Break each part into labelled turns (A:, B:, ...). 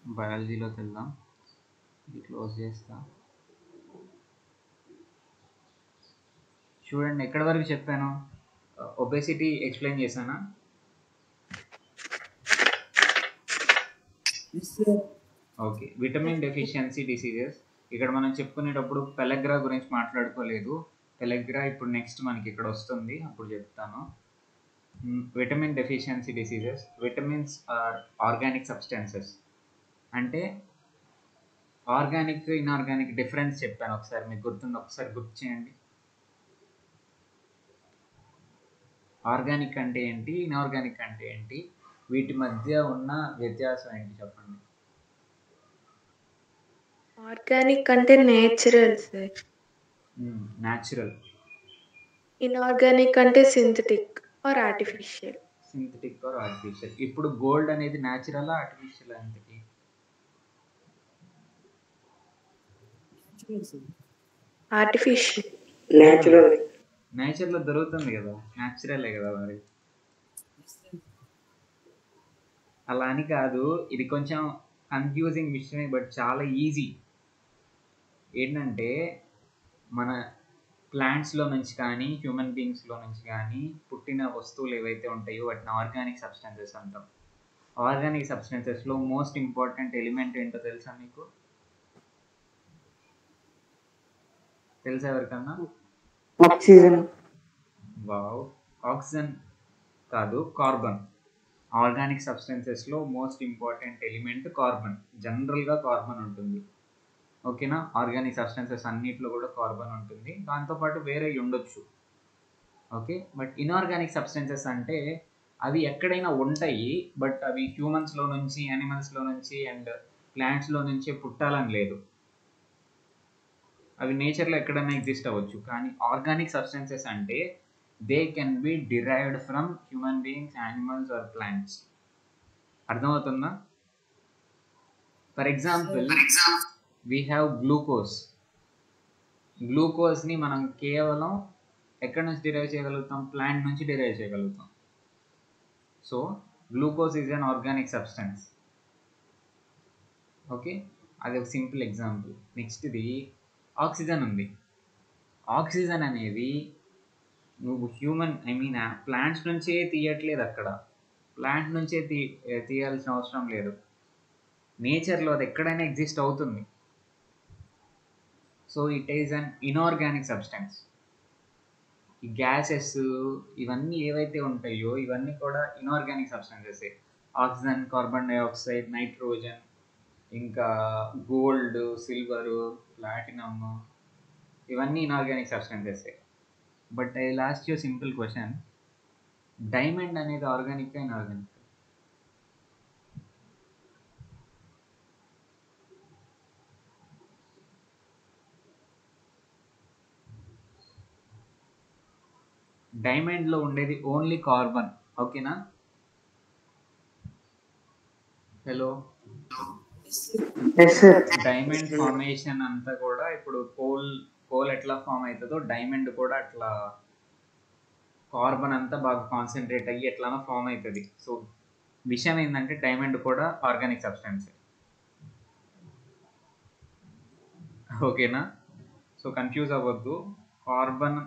A: బయాలజీలోకి వెళ్దాం ఇది క్లోజ్ చేస్తా చూడండి ఎక్కడి వరకు చెప్పాను ఒబేసిటీ ఎక్స్ప్లెయిన్ చేశానా ఓకే విటమిన్ డెఫిషియన్సీ డిసీజెస్ ఇక్కడ మనం చెప్పుకునేటప్పుడు పెలగ్రా గురించి మాట్లాడుకోలేదు పెలగ్రా ఇప్పుడు నెక్స్ట్ మనకి ఇక్కడ వస్తుంది అప్పుడు చెప్తాను vitamin deficiency diseases vitamins are organic substances అంటే ఆర్గానిక్ ఇన్ఆర్గానిక్ డిఫరెన్స్ చెప్పాను ఒకసారి మీకు గుర్తుంది ఒకసారి గుర్తు చేయండి ఆర్గానిక్ అంటే ఏంటి ఇన్ఆర్గానిక్ అంటే ఏంటి వీటి మధ్య ఉన్న వ్యత్యాసం ఏంటి చెప్పండి
B: ఆర్గానిక్ అంటే నేచురల్ సార్
A: న్యాచురల్
B: ఇన్ఆర్గానిక్ అంటే synthetic or artificial
A: synthetic or artificial ఇప్పుడు గోల్డ్ అనేది న్యాచురల్ ఆర్టిఫిషియల్ అంతకి
B: ఆర్టిఫిషియల్
C: న్యాచురల్
A: నేచర్లో దొరుకుతుంది కదా న్యాచురలే కదా మరి అలా అని కాదు ఇది కొంచెం కన్ఫ్యూజింగ్ విషయమే బట్ చాలా ఈజీ ఏంటంటే మన ప్లాంట్స్లో నుంచి కానీ హ్యూమన్ బీయింగ్స్లో నుంచి కానీ పుట్టిన వస్తువులు ఏవైతే ఉంటాయో వాటిని ఆర్గానిక్ సబ్స్టెన్సెస్ అంటాం ఆర్గానిక్ సబ్స్టెన్సెస్లో మోస్ట్ ఇంపార్టెంట్ ఎలిమెంట్ ఏంటో తెలుసా మీకు తెలుసా ఎవరికన్నా
C: ఆక్సిజన్
A: వావ్ ఆక్సిజన్ కాదు కార్బన్ ఆర్గానిక్ సబ్స్టెన్సెస్లో మోస్ట్ ఇంపార్టెంట్ ఎలిమెంట్ కార్బన్ జనరల్గా కార్బన్ ఉంటుంది ఓకేనా ఆర్గానిక్ సబ్స్టెన్సెస్ అన్నిట్లో కూడా కార్బన్ ఉంటుంది దాంతోపాటు వేరే ఉండొచ్చు ఓకే బట్ ఇన్ఆర్గానిక్ సబ్స్టెన్సెస్ అంటే అవి ఎక్కడైనా ఉంటాయి బట్ అవి హ్యూమన్స్లో నుంచి యానిమల్స్లో నుంచి అండ్ ప్లాంట్స్లో నుంచే పుట్టాలని లేదు అవి నేచర్లో ఎక్కడైనా ఎగ్జిస్ట్ అవ్వచ్చు కానీ ఆర్గానిక్ సబ్స్టెన్సెస్ అంటే they can be derived from human beings animals or plants అర్థమవుతుందా for example we have glucose గ్లూకోజ్ని మనం కేవలం ఎక్కడి నుంచి డిరైవ్ చేయగలుగుతాం ప్లాంట్ నుంచి డిరైవ్ చేయగలుగుతాం so glucose is an organic substance okay అది ఒక సింపుల్ ఎగ్జాంపుల్ నెక్స్ట్ది ఆక్సిజన్ ఉంది ఆక్సిజన్ అనేది నువ్వు హ్యూమన్ ఐ మీన్ ప్లాంట్స్ నుంచే తీయట్లేదు అక్కడ ప్లాంట్ నుంచే తీ తీయాల్సిన అవసరం లేదు నేచర్లో అది ఎక్కడైనా ఎగ్జిస్ట్ అవుతుంది so it is an inorganic substance ఈ గ్యాసెస్ ఇవన్నీ ఏవైతే ఉంటాయో ఇవన్నీ కూడా inorganic substances oxygen carbon dioxide nitrogen ఇంకా గోల్డ్ సిల్వరు ప్లాటినమ్ ఇవన్నీ inorganic substances but I last you simple question diamond అనేది ఆర్గానిక్ ఇన్ఆర్గానిక్ డైమండ్లో ఉండేది ఓన్లీ కార్బన్ ఓకేనా hello
C: yes sir
A: diamond formation అంతా కూడా ఇప్పుడు కోల్ కోల్ ఎట్లా ఫామ్ అవుతుందో డైమండ్ కూడా అట్లా కార్బన్ అంతా బాగా కాన్సన్ట్రేట్ అయ్యి ఎట్లానో ఫామ్ అవుతుంది సో విషయం ఏంటంటే డైమండ్ కూడా ఆర్గానిక్ సబ్స్టెన్స్ ఓకేనా సో కన్ఫ్యూజ్ అవ్వద్దు కార్బన్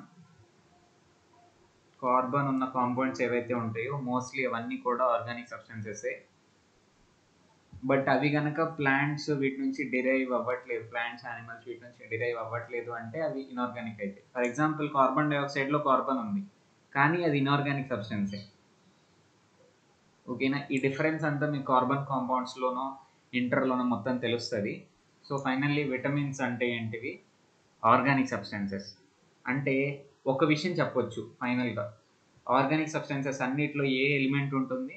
A: కార్బన్ ఉన్న కాంపౌండ్స్ ఏవైతే ఉంటాయో మోస్ట్లీ అవన్నీ కూడా ఆర్గానిక్ సబ్స్టెన్సెసే బట్ అవి కనుక ప్లాంట్స్ వీటి నుంచి డిరైవ్ అవ్వట్లేదు ప్లాంట్స్ యానిమల్స్ వీటి నుంచి డిరైవ్ అవ్వట్లేదు అంటే అవి ఇన్ఆర్గానిక్ అయితే ఫర్ ఎగ్జాంపుల్ కార్బన్ డైఆక్సైడ్లో కార్బన్ ఉంది కానీ అది ఇన్ఆర్గానిక్ సబ్స్టెన్సే ఓకేనా ఈ డిఫరెన్స్ అంతా మీకు కార్బన్ కాంపౌండ్స్లోనో ఇంటర్లోనో మొత్తం తెలుస్తుంది సో ఫైనల్లీ విటమిన్స్ అంటే ఏంటివి ఆర్గానిక్ సబ్స్టెన్సెస్ అంటే ఒక విషయం చెప్పొచ్చు ఫైనల్గా ఆర్గానిక్ సబ్స్టెన్సెస్ అన్నిట్లో ఏ ఎలిమెంట్ ఉంటుంది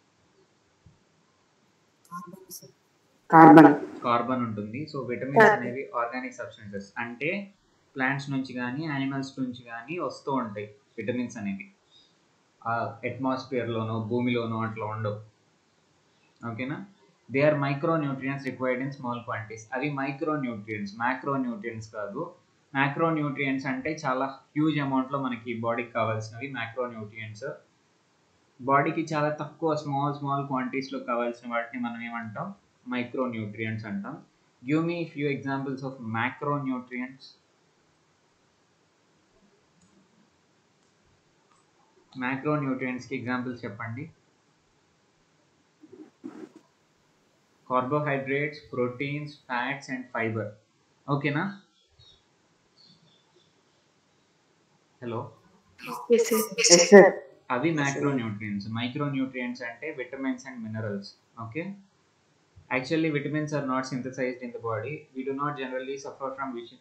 C: కార్బన్
A: కార్బన్ ఉంటుంది సో విటమిన్స్ అనేవి ఆర్గానిక్ సబ్స్టెన్సెస్ అంటే ప్లాంట్స్ నుంచి కానీ యానిమల్స్ నుంచి కానీ వస్తూ ఉంటాయి విటమిన్స్ అనేవి అట్మాస్ఫియర్లోనో భూమిలోనో అట్లా ఉండవు ఓకేనా they are micro nutrients required in small quantities అవి మైక్రో న్యూట్రియంట్స్ మ్యాక్రో న్యూట్రియంట్స్ కాదు మ్యాక్రో న్యూట్రియంట్స్ అంటే చాలా హ్యూజ్ అమౌంట్లో మనకి బాడీకి కావాల్సినవి మ్యాక్రో న్యూట్రియంట్స్ బాడీకి చాలా తక్కువ స్మాల్ స్మాల్ క్వాంటిటీస్లో కావాల్సిన వాటిని మనం ఏమంటాం మైక్రోన్యూట్రియంట్స్ అంటాం give me few examples of macronutrients మ్యాక్రోన్యూట్రియంట్స్కి ఎగ్జాంపుల్స్ చెప్పండి carbohydrates proteins fats and fibre ఓకేనా hello
B: Yes, sir.
C: Yes sir
A: అవి మ్యాక్రోన్యూట్రియంట్స్ మైక్రోన్యూట్రియంట్స్ అంటే vitamins and minerals okay actually vitamins are not synthesised in the body we do not generally suffer from which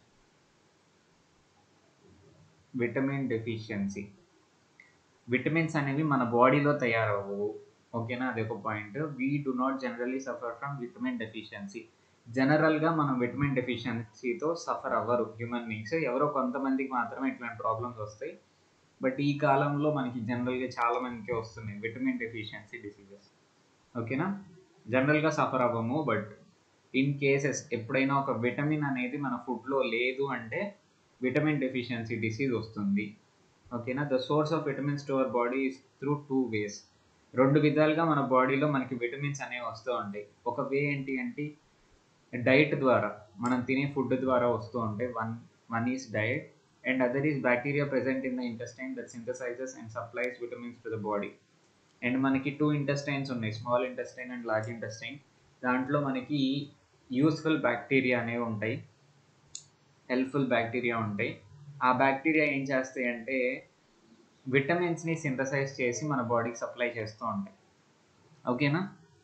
A: vitamin deficiency vitamins అనేవి మన బాడీలో తయారవ్వవు ఓకేనా అది ఒక point we do not generally suffer from vitamin deficiency జనరల్గా మనం vitamin డెఫిషియన్సీతో suffer అవ్వరు హ్యూమన్ బీయింగ్స్ ఎవరో కొంతమందికి మాత్రమే ఇట్లాంటి ప్రాబ్లమ్స్ వస్తాయి బట్ ఈ కాలంలో మనకి జనరల్గా చాలా మందికి వస్తున్నాయి విటమిన్ డెఫిషియన్సీ డిసీజెస్ ఓకేనా జనరల్గా సఫర్ అవ్వము బట్ ఇన్ కేసెస్ ఎప్పుడైనా ఒక విటమిన్ అనేది మన ఫుడ్లో లేదు అంటే విటమిన్ డెఫిషియన్సీ డిసీజ్ వస్తుంది ఓకేనా the source of vitamins to our body is through two ways రెండు విధాలుగా మన బాడీలో మనకి విటమిన్స్ అనేవి వస్తూ ఉంటాయి ఒక వే ఏంటి అంటే డైట్ ద్వారా మనం తినే ఫుడ్ ద్వారా వస్తూ ఉంటాయి one one is diet and other is bacteria present in the intestine that synthesises and supplies vitamins to the body and మనకి టూ ఇంటెస్టైన్స్ ఉన్నాయి small intestine and large intestine దాంట్లో మనకి యూస్ఫుల్ బ్యాక్టీరియా అనేవి ఉంటాయి helpful bacteria ఉంటాయి ఆ bacteria ఏం చేస్తాయి అంటే విటమిన్స్ని సింథసైజ్ చేసి మన బాడీకి సప్లై చేస్తూ ఉంటాయి ఓకేనా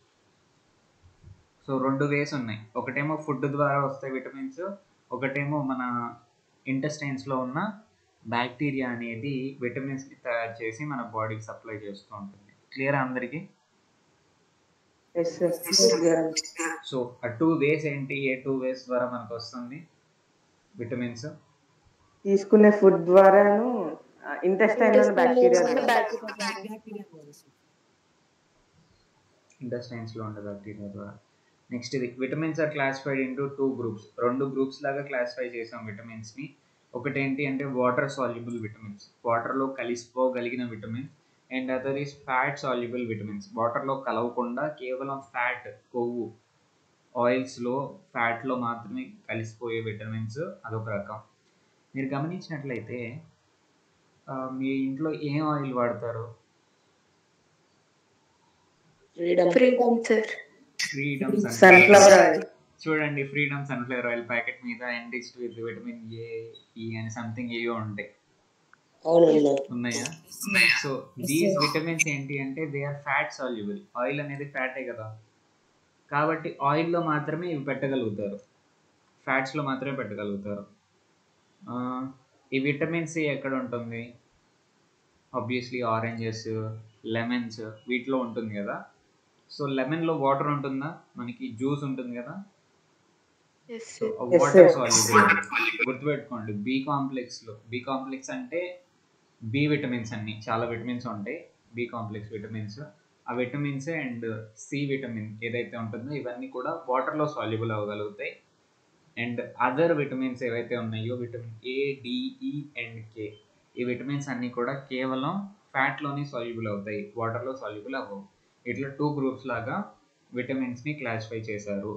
A: సో రెండు వేస్ ఉన్నాయి ఒకటేమో ఫుడ్ ద్వారా వస్తాయి విటమిన్స్ ఒకటేమో మన ఇంటెస్టైన్స్లో ఉన్న బ్యాక్టీరియా అనేది విటమిన్స్ని తయారు చేసి మన బాడీకి సప్లై చేస్తూ ఉంటుంది క్లియర్ అందరికీ
C: ఎస్ సార్
A: సో ఆ టూ వేస్ ఏంటి ఏ టూ వేస్ ద్వారా మనకు వస్తుంది విటమిన్స్
C: తీసుకునే ఫుడ్ ద్వారాను ఇంటెస్టైన్ బ్యాక్టీరియా
A: ఇంటెస్టైన్స్లో ఉండే బ్యాక్టీరియా ద్వారా నెక్స్ట్ ఇది vitamins are classified into two groups రెండు గ్రూప్స్ లాగా క్లాసిఫై చేసాం విటమిన్స్ని ఒకటి ఏంటి అంటే వాటర్ సాల్యుబుల్ విటమిన్స్ వాటర్లో కలిసిపోగలిగిన vitamins and other is fat soluble vitamins వాటర్లో కలవకుండా కేవలం ఫ్యాట్ కొవ్వు ఆయిల్స్లో ఫ్యాట్లో మాత్రమే కలిసిపోయే విటమిన్స్ అదొక రకం మీరు గమనించినట్లయితే ఆ, మీ ఇంట్లో ఏం ఆయిల్ వాడతారు
B: Freedom, sir.
A: Freedom
C: sunflower oil
A: చూడండి ఫ్రీడమ్ సన్ఫ్లవర్ ఆయిల్ ప్యాకెట్ మీద ఎండిస్ట్ విత్ విటమిన్ ఏ ఈ అని సంథింగ్ ఏవో ఉంటాయి ఉన్నాయా సో దీస్ విటమిన్స్ ఏంటి అంటే they are fat soluble oil అనేది ఫ్యాటే కదా కాబట్టి ఆయిల్లో మాత్రమే ఇవి పెట్టగలుగుతారు ఫ్యాట్స్లో మాత్రమే పెట్టగలుగుతారు ఆ, ఈ విటమిన్ సి ఎక్కడ ఉంటుంది ఆబ్వియస్లీ ఆరెంజెస్ లెమన్స్ వీటిలో ఉంటుంది కదా సో లెమన్లో వాటర్ ఉంటుందా మనకి జ్యూస్ ఉంటుంది కదా
B: Yes,
A: so
B: sir.
C: Yes,
A: water
C: sir.
A: Soluble గుర్తుపెట్టుకోండి బి కాంప్లెక్స్ లో బి కాంప్లెక్స్ అంటే బి విటమిన్స్ అన్ని చాలా విటమిన్స్ ఉంటాయి బి కాంప్లెక్స్ విటమిన్స్ ఆ విటమిన్స్ అండ్ సి విటమిన్ ఏదైతే ఉంటుందో ఇవన్నీ కూడా వాటర్ లో సాల్యుబుల్ అవ్వగలుగుతాయి అండ్ అదర్ విటమిన్స్ ఏవైతే ఉన్నాయో vitamin A D E and K ఈ విటమిన్స్ అన్నీ కూడా కేవలం ఫ్యాట్లోనే సాల్యుబుల్ అవుతాయి వాటర్లో సాల్యుబుల్ అవ్వవు ఇట్లా టూ గ్రూప్స్ లాగా విటమిన్స్ని క్లాసిఫై చేశారు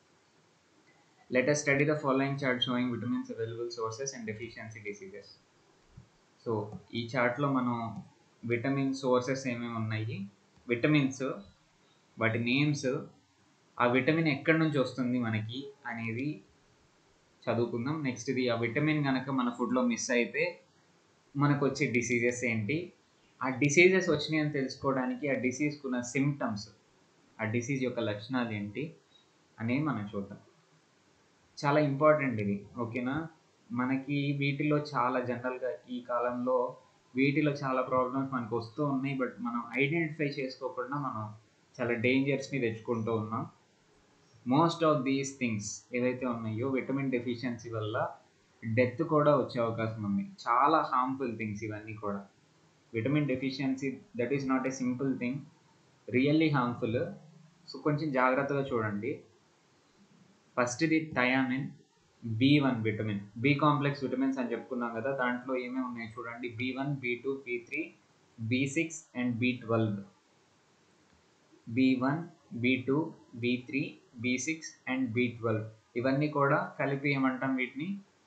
A: let us study the following chart showing vitamins available sources and deficiency diseases so ఈ చార్ట్లో మనం విటమిన్ సోర్సెస్ ఏమేమి ఉన్నాయి విటమిన్స్ వాటి నేమ్స్ ఆ విటమిన్ ఎక్కడి నుంచి వస్తుంది మనకి అనేది చదువుకుందాం నెక్స్ట్ ఇది ఆ విటమిన్ కనుక మన ఫుడ్లో మిస్ అయితే మనకు వచ్చే డిసీజెస్ ఏంటి ఆ డిసీజెస్ వచ్చినాయి అని తెలుసుకోవడానికి ఆ డిసీజ్కి ఉన్న సిమ్టమ్స్ ఆ డిసీజ్ యొక్క లక్షణాలు ఏంటి అనేవి మనం చూద్దాం చాలా ఇంపార్టెంట్ ఇది ఓకేనా మనకి వీటిలో చాలా జనరల్గా ఈ కాలంలో వీటిలో చాలా ప్రాబ్లమ్స్ మనకు వస్తూ ఉన్నాయి బట్ మనం ఐడెంటిఫై చేసుకోకుండా మనం చాలా డేంజర్స్ని తెచ్చుకుంటూ ఉన్నాం మోస్ట్ ఆఫ్ దీస్ థింగ్స్ ఏవైతే ఉన్నాయో విటమిన్ డెఫిషియన్సీ వల్ల డెత్ కూడా వచ్చే అవకాశం ఉంది చాలా హార్మ్ఫుల్ థింగ్స్ ఇవన్నీ కూడా vitamin deficiency that is not a simple thing really harmful so కొంచెం జాగ్రత్తగా చూడండి ఫస్ట్ది thiamine B one vitamin B complex vitamins అని చెప్పుకున్నాం కదా దాంట్లో ఏమేమి ఉన్నాయి చూడండి B one B two B three B six and B twelve B one B two B three B six and B twelve ఇవన్నీ కూడా కలిపి ఏమంటాం వీటిని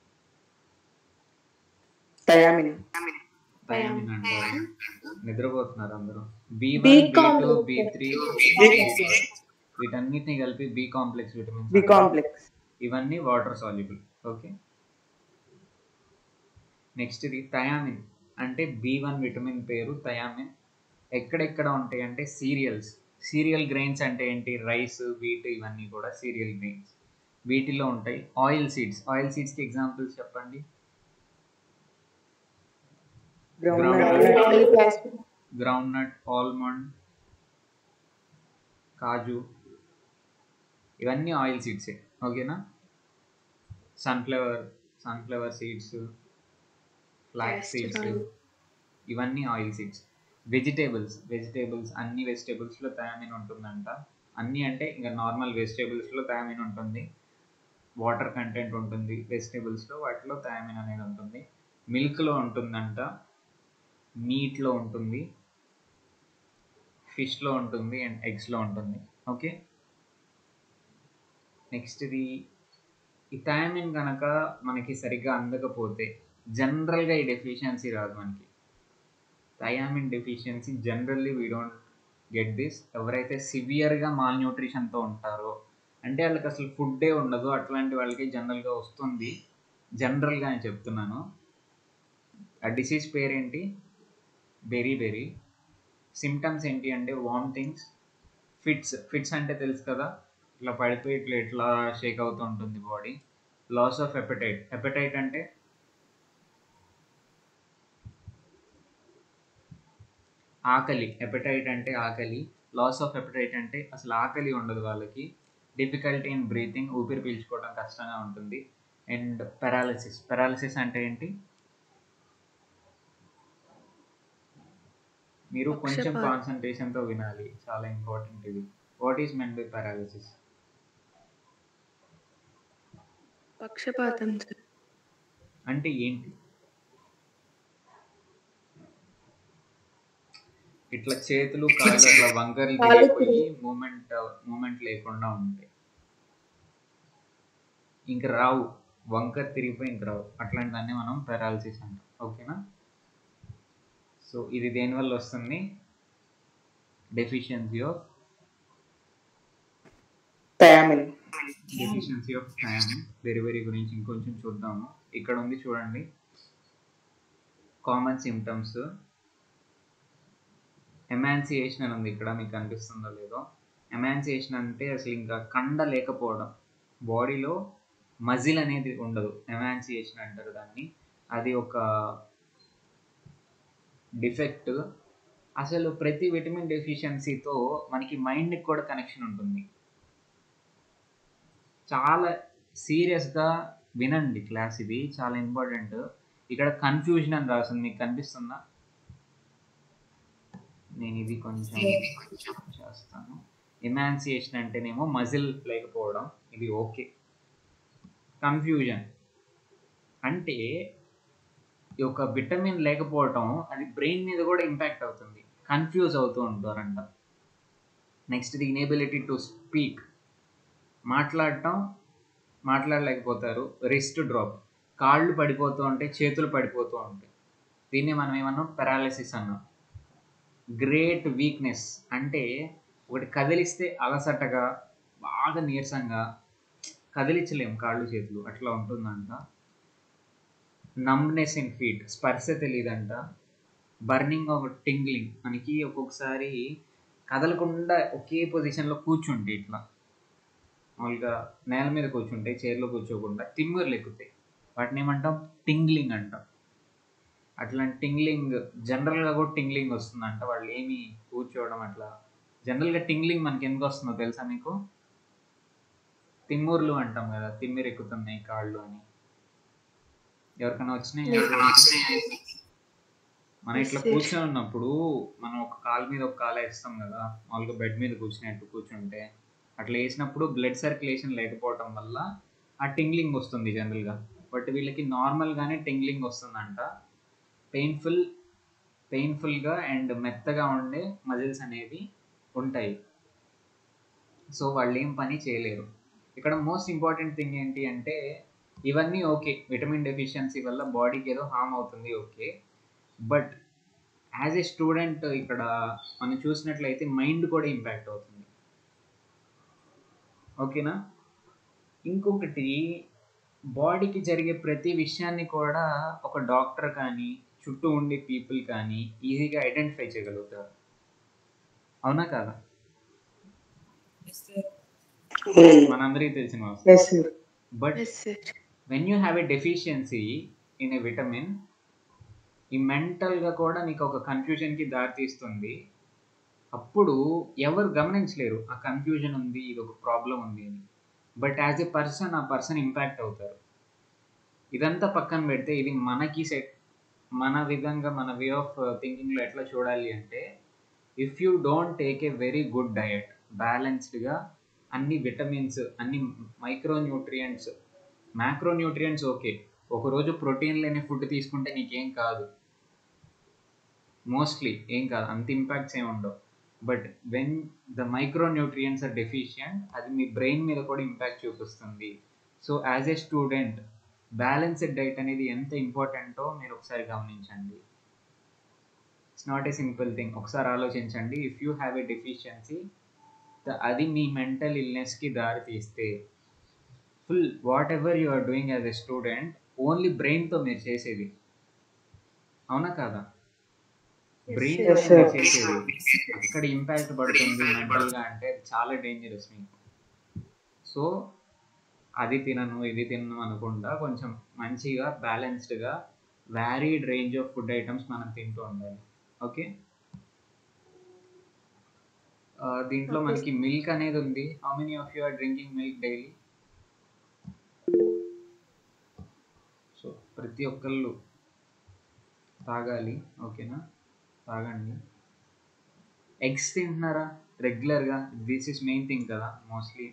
C: థయామిన్
A: థయామిన్ అంటారు నిద్రపోతున్నారు అందరూ B
B: B
A: one B two
B: complex.
A: B three వీటన్నిటిని కలిపి B complex vitamins
C: B complex
A: ఇవన్నీ వాటర్ సాల్యుబుల్ ఓకే నెక్స్ట్ ఇది థయామిన్ అంటే బి వన్ విటమిన్ పేరు థయామిన్ ఎక్కడెక్కడ ఉంటాయి అంటే సీరియల్స్ సీరియల్ గ్రెయిన్స్ అంటే ఏంటి రైస్ వీట్ ఇవన్నీ కూడా సీరియల్ గ్రెయిన్స్ వీటిలో ఉంటాయి ఆయిల్ సీడ్స్ ఆయిల్ సీడ్స్కి ఎగ్జాంపుల్స్ చెప్పండి
C: గ్రౌండ్
A: గ్రౌండ్ నట్ ఆల్మండ్ కాజు ఇవన్నీ ఆయిల్ సీడ్సే ఓకేనా sunflower sunflower seeds flax seeds
B: Castor oil.
A: ఇవన్నీ ఆయిల్ సీడ్స్ వెజిటేబుల్స్ వెజిటేబుల్స్ అన్ని వెజిటేబుల్స్లో థయామిన్ ఉంటుందంట అన్ని అంటే ఇంకా నార్మల్ వెజిటేబుల్స్లో థయామిన్ ఉంటుంది వాటర్ కంటెంట్ ఉంటుంది వెజిటేబుల్స్లో వాటిలో థయామిన్ అనేది ఉంటుంది మిల్క్లో ఉంటుందంట మీట్లో ఉంటుంది ఫిష్లో ఉంటుంది అండ్ ఎగ్స్లో ఉంటుంది ఓకే నెక్స్ట్ ఇది ఈ థయామిన్ కనుక మనకి సరిగ్గా అందకపోతే జనరల్గా ఈ డెఫిషియన్సీ రాదు మనకి thiamine deficiency generally we don't get this ఎవరైతే సివియర్గా మాల్ న్యూట్రిషన్తో ఉంటారో అంటే వాళ్ళకి అసలు ఫుడ్డే ఉండదు అట్లాంటి వాళ్ళకి జనరల్గా వస్తుంది జనరల్గా నేను చెప్తున్నాను ఆ డిసీజ్ పేరేంటి బెరీ బెరీ సిమ్టమ్స్ ఏంటి అంటే వామిటింగ్స్ ఫిట్స్ ఫిట్స్ అంటే తెలుసు కదా ఇట్లా పడిపోయి ఇట్లా ఇట్లా షేక్ అవుతూ ఉంటుంది body loss of appetite appetite అంటే ఆకలి ఎపటైట్ అంటే ఆకలి లాస్ ఆఫ్ ఎపటైట్ అంటే అసలు ఆకలి ఉండదు వాళ్ళకి డిఫికల్టీ ఇన్ బ్రీతింగ్ ఊపిరి పీల్చుకోవడం కష్టంగా ఉంటుంది అండ్ పెరాలిసిస్ పెరాలిసిస్ అంటే ఏంటి మీరు కొంచెం
B: పక్షపాతం.
A: కాన్సన్ట్రేషన్తో వినాలి చాలా ఇంపార్టెంట్ ఇది what is meant by paralysis
B: పక్షపాతం సార్
A: అంటే ఏంటి ఇట్లా చేతులు కాళ్ళు అట్లా వంకర్లు
B: కాళ్ళు
A: తిరిగిపోయి మూమెంట్ మూమెంట్ లేకుండా ఉంటాయి ఇంక రావు వంకర్ తిరిగిపోయి ఇంక రావు అట్లాంటి దాన్ని మనం పెరాలసిస్ అంటాం ఓకేనా సో ఇది దేనివల్ల వస్తుంది deficiency of
C: thiamine
A: deficiency of thiamine delivery గురించి ఇంకొంచెం చూద్దాము ఇక్కడ ఉంది చూడండి కామన్ సిమ్టమ్స్ ఎమాన్సియేషన్ అని ఉంది ఇక్కడ మీకు కనిపిస్తుందో లేదో ఎమాన్సియేషన్ అంటే అసలు ఇంకా కండ లేకపోవడం బాడీలో మజిల్ అనేది ఉండదు ఎమాన్సియేషన్ అంటారు దాన్ని అది ఒక డిఫెక్ట్ అసలు ప్రతి విటమిన్ డెఫిషియన్సీతో మనకి మైండ్కి కూడా కనెక్షన్ ఉంటుంది చాలా సీరియస్గా వినండి క్లాస్ ఇది చాలా ఇంపార్టెంట్ ఇక్కడ కన్ఫ్యూజన్ అని రాస్తుంది మీకు కనిపిస్తుందా నేను ఇది కొంచెం చేస్తాను ఎమాన్సియేషన్ అంటేనేమో మజిల్ లేకపోవడం ఇది ఓకే కన్ఫ్యూజన్ అంటే ఈ యొక్క విటమిన్ లేకపోవటం అది బ్రెయిన్ మీద కూడా ఇంపాక్ట్ అవుతుంది కన్ఫ్యూజ్ అవుతూ ఉంటారంట next the inability to speak మాట్లాడటం మాట్లాడలేకపోతారు రిస్ట్ డ్రాప్ కాళ్ళు పడిపోతూ ఉంటాయి చేతులు పడిపోతూ ఉంటాయి దీన్ని మనం ఏమన్నాం పెరాలిసిస్ అన్నాం గ్రేట్ వీక్నెస్ అంటే ఒకటి కదిలిస్తే అలసటగా బాగా నీరసంగా కదిలించలేం కాళ్ళు చేతులు అట్లా ఉంటుందంట నమ్నెస్ ఇన్ ఫీట్ స్పర్శ తెలియదంట బర్నింగ్ ఆఫ్ టింగ్లింగ్ మనకి ఒక్కొక్కసారి కదలకుండా ఒకే పొజిషన్లో కూర్చుంటే ఇట్లా మామూలుగా నేల మీద కూర్చుంటే చైర్లో కూర్చోకుండా తిమ్మిర్లు ఎక్కుతాయి వాటిని ఏమంటాం టింగ్లింగ్ అంటాం అట్లాంటి టింగ్లింగ్ జనరల్గా కూడా టింగ్లింగ్ వస్తుందంట వాళ్ళు ఏమి కూర్చోవడం అట్లా జనరల్గా టింగ్లింగ్ మనకి ఎందుకు వస్తుందో తెలుసా మీకు తిమ్మూర్లు అంటాం కదా తిమ్మిరి ఎక్కుతున్నాయి కాళ్ళు అని ఎవరికైనా వచ్చినాయి మనం ఇట్లా
B: Yes, yes.
A: కూర్చొని ఉన్నప్పుడు మనం ఒక కాలు మీద ఒక కాలు వేస్తాం కదా మామూలుగా బెడ్ మీద కూర్చున్నట్టు కూర్చుంటే అట్లా వేసినప్పుడు బ్లడ్ సర్క్యులేషన్ లేకపోవటం వల్ల ఆ టింగ్లింగ్ వస్తుంది జనరల్గా బట్ వీళ్ళకి నార్మల్గానే టింగ్లింగ్ వస్తుందంట పెయిన్ఫుల్ పెయిన్ఫుల్గా అండ్ మెత్తగా ఉండే మజిల్స్ అనేవి ఉంటాయి సో వాళ్ళు ఏం పని చేయలేరు ఇక్కడ మోస్ట్ ఇంపార్టెంట్ థింగ్ ఏంటి అంటే ఇవన్నీ ఓకే విటమిన్ డెఫిషియన్సీ వల్ల బాడీకి ఏదో హామ్ అవుతుంది okay but as a student ఇక్కడ మనం చూసినట్లయితే మైండ్ కూడా ఇంపాక్ట్ అవుతుంది ఓకేనా ఇంకొకటి బాడీకి జరిగే ప్రతి విషయాన్ని కూడా ఒక డాక్టర్ కానీ చుట్టూ ఉండే పీపుల్ కానీ ఈజీగా ఐడెంటిఫై చేయగలుగుతారు అవునా కాదా మనందరికీ తెలిసిన అవసరం
C: yes sir
A: but
B: yes sir
A: when you have a deficiency in a vitamin ఈ మెంటల్గా కూడా నీకు ఒక కన్ఫ్యూజన్కి దారితీస్తుంది అప్పుడు ఎవరు గమనించలేరు ఆ కన్ఫ్యూజన్ ఉంది ఇది ఒక ప్రాబ్లం ఉంది అని బట్ యాజ్ ఎ పర్సన్ ఆ పర్సన్ ఇంపాక్ట్ అవుతారు ఇదంతా పక్కన పెడితే ఇది మనకి సెట్ మన విధంగా మన వే ఆఫ్ థింకింగ్లో ఎట్లా చూడాలి అంటే if you don't take a very good diet బ్యాలెన్స్డ్గా అన్ని విటమిన్స్ అన్ని micro nutrients macro nutrients okay ఒకరోజు ప్రోటీన్ లేని ఫుడ్ తీసుకుంటే నీకేం కాదు మోస్ట్లీ ఏం కాదు అంత ఇంపాక్ట్స్ ఏమి ఉండవు but when the micro nutrients are deficient అది మీ బ్రెయిన్ మీద కూడా ఇంపాక్ట్ చూపిస్తుంది so as a student balanced diet అనేది ఎంత ఇంపార్టెంటో మీరు ఒకసారి గమనించండి it's not a simple thing ఒకసారి ఆలోచించండి if you have a deficiency అది మీ మెంటల్ ఇల్నెస్కి దారి తీస్తే full whatever you are doing as a student only బ్రెయిన్తో మీరు చేసేది అవునా కాదా బ్రెయిన్
C: Yes, sir.
A: చేసేది అక్కడ ఇంపాక్ట్ పడుతుంది మెంటల్గా అంటే అది చాలా డేంజరస్ మీకు సో అది తినను ఇది తినను అనుకుంటా కొంచెం మంచిగా బ్యాలెన్స్డ్గా varied range of food items మనం తింటూ ఉండాలి ఓకే దీంట్లో
B: Okay.
A: మనకి మిల్క్ అనేది ఉంది how many of you are drinking milk daily so ప్రతి ఒక్కళ్ళు తాగాలి ఓకేనా తాగండి ఎగ్స్ తింటున్నారా రెగ్యులర్గా దిస్ ఇస్ మెయిన్ థింగ్ కదా మోస్ట్లీ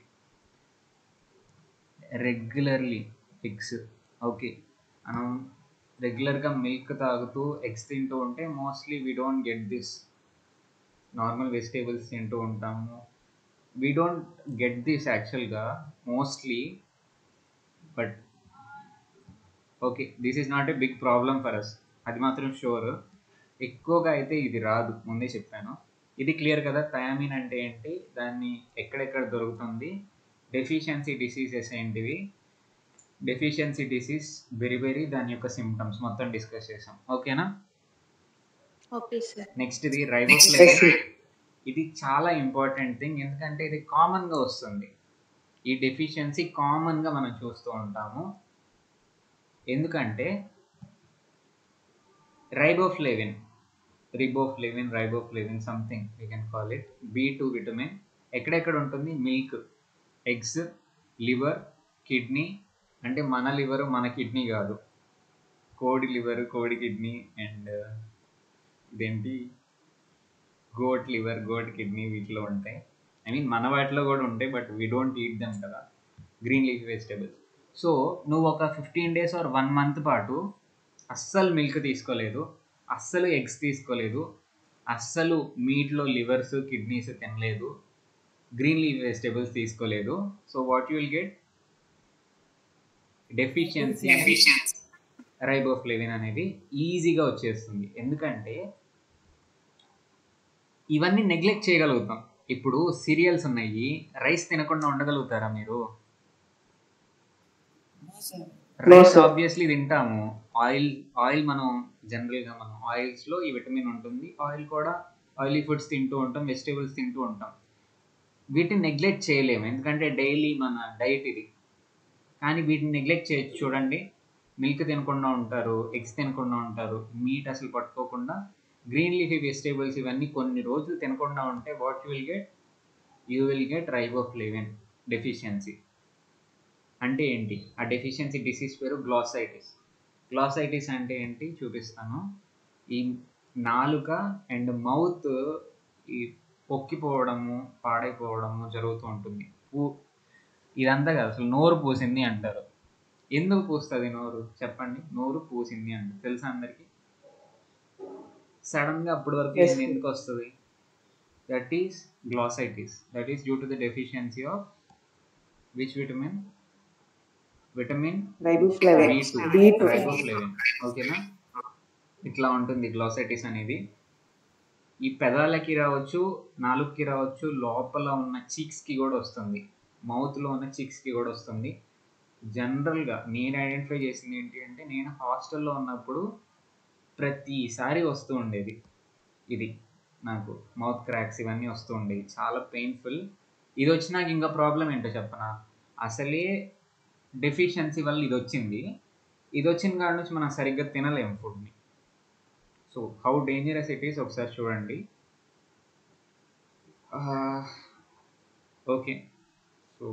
A: రెగ్యులర్లీ ఎగ్స్ ఓకే మనం రెగ్యులర్గా మిల్క్ తాగుతూ ఎగ్స్ తింటూ ఉంటే mostly we don't get this normal vegetables తింటూ ఉంటాము వీ డోంట్ గెట్ దిస్ యాక్చువల్గా mostly but okay this is not a big problem for us అది మాత్రం షూర్ ఎక్కువగా అయితే ఇది రాదు ముందే చెప్పాను ఇది క్లియర్ కదా థయామిన్ అంటే ఏంటి దాన్ని ఎక్కడెక్కడ దొరుకుతుంది డెఫిషియన్సీ డిసీజెస్ ఏంటివి డెఫిషియన్సీ డిసీజ్ వెరీ వెరీ దాని యొక్క సిమ్టమ్స్ మొత్తం డిస్కస్ చేసాం ఓకేనా
B: ఓకే సార్
A: నెక్స్ట్ ఇది
C: ఎస్
A: రైబోఫ్లేవిన్
C: సార్
A: ఇది చాలా ఇంపార్టెంట్ థింగ్ ఎందుకంటే ఇది కామన్గా వస్తుంది ఈ డెఫిషియన్సీ కామన్గా మనం చూస్తూ ఉంటాము ఎందుకంటే riboflavin riboflavin riboflavin something you can call it B two vitamin ఎక్కడెక్కడ ఉంటుంది మిల్క్ ఎగ్స్ లివర్ కిడ్నీ అంటే మన లివర్ మన కిడ్నీ కాదు కోడి లివర్ కోడి కిడ్నీ అండ్ ఇదేంటి గోట్ లివర్ గోట్ కిడ్నీ వీటిలో ఉంటాయి ఐ మీన్ మన వాటిలో కూడా ఉంటాయి but we don't eat them కదా గ్రీన్ లీఫ్ వెజిటేబుల్స్ సో నువ్వు ఒక fifteen days or one month పాటు అస్సలు మిల్క్ తీసుకోలేదు అస్సలు ఎగ్స్ తీసుకోలేదు అస్సలు మీట్లో లివర్స్ కిడ్నీస్ తినలేదు గ్రీన్ లీఫ్ వెజిటేబుల్స్ తీసుకోలేదు so what you will get deficiency riboflavin అనేది ఈజీగా వచ్చేస్తుంది ఎందుకంటే ఇవన్నీ నెగ్లెక్ట్ చేయగలుగుతాం ఇప్పుడు సీరియల్స్ ఉన్నాయి రైస్ తినకుండా ఉండగలుగుతారా మీరు
C: No,
A: రైస్
C: sir.
A: ఆబ్వియస్లీ తింటాము ఆయిల్ ఆయిల్ మనం జనరల్గా మనం ఆయిల్స్లో ఈ విటమిన్ ఉంటుంది ఆయిల్ కూడా ఆయిలీ ఫుడ్స్ తింటూ ఉంటాం వెజిటేబుల్స్ తింటూ ఉంటాం వీటిని నెగ్లెక్ట్ చేయలేము ఎందుకంటే డైలీ మన డైట్ ఇది కానీ వీటిని నెగ్లెక్ట్ చేయొచ్చు చూడండి మిల్క్ తినకుండా ఉంటారు ఎగ్స్ తినకుండా ఉంటారు మీట్ అసలు పట్టుకోకుండా గ్రీన్ లీఫీ వెజిటేబుల్స్ ఇవన్నీ కొన్ని రోజులు తినకుండా ఉంటే what you will get you will get riboflavin deficiency అంటే ఏంటి ఆ డెఫిషియన్సీ డిసీజ్ పేరు గ్లాసైటిస్ గ్లాసైటిస్ అంటే ఏంటి చూపిస్తాను ఈ నాలుక అండ్ మౌత్ ఈ పొక్కిపోవడము పాడైపోవడము జరుగుతూ ఉంటుంది పూ ఇదంతా కాదు అసలు నోరు పూసింది అంటారు ఎందుకు పూస్తుంది నోరు చెప్పండి నోరు పూసింది అంటారు తెలుసా అందరికి సడన్ గా అప్పటి వరకు
C: Yes,
A: ఏంది
C: sir.
A: ఎందుకు వస్తుంది that is glossitis that is due to the deficiency of which vitamin vitamin
C: riboflavin
A: B two
C: B two
A: riboflavin ఓకేనా ఇట్లా ఉంటుంది గ్లాసైటిస్ అనేది ఈ పెదాలకి రావచ్చు నాలుగుకి రావచ్చు లోపల ఉన్న చీక్స్కి కూడా వస్తుంది మౌత్లో ఉన్న చీక్స్కి కూడా వస్తుంది జనరల్గా నేను ఐడెంటిఫై చేసింది ఏంటి అంటే నేను హాస్టల్లో ఉన్నప్పుడు ప్రతిసారి వస్తూ ఉండేది ఇది నాకు మౌత్ క్రాక్స్ ఇవన్నీ వస్తూ ఉండేవి చాలా పెయిన్ఫుల్ ఇది వచ్చినాక ఇంకా ప్రాబ్లం ఏంటో చెప్పనా అసలే డెఫిషియన్సీ వల్ల ఇది వచ్చింది ఇది వచ్చిన కాడ నుంచి మనం సరిగ్గా తినలేము ఫుడ్ని so how dangerous it is ఒకసారి చూడండి ఓకే సో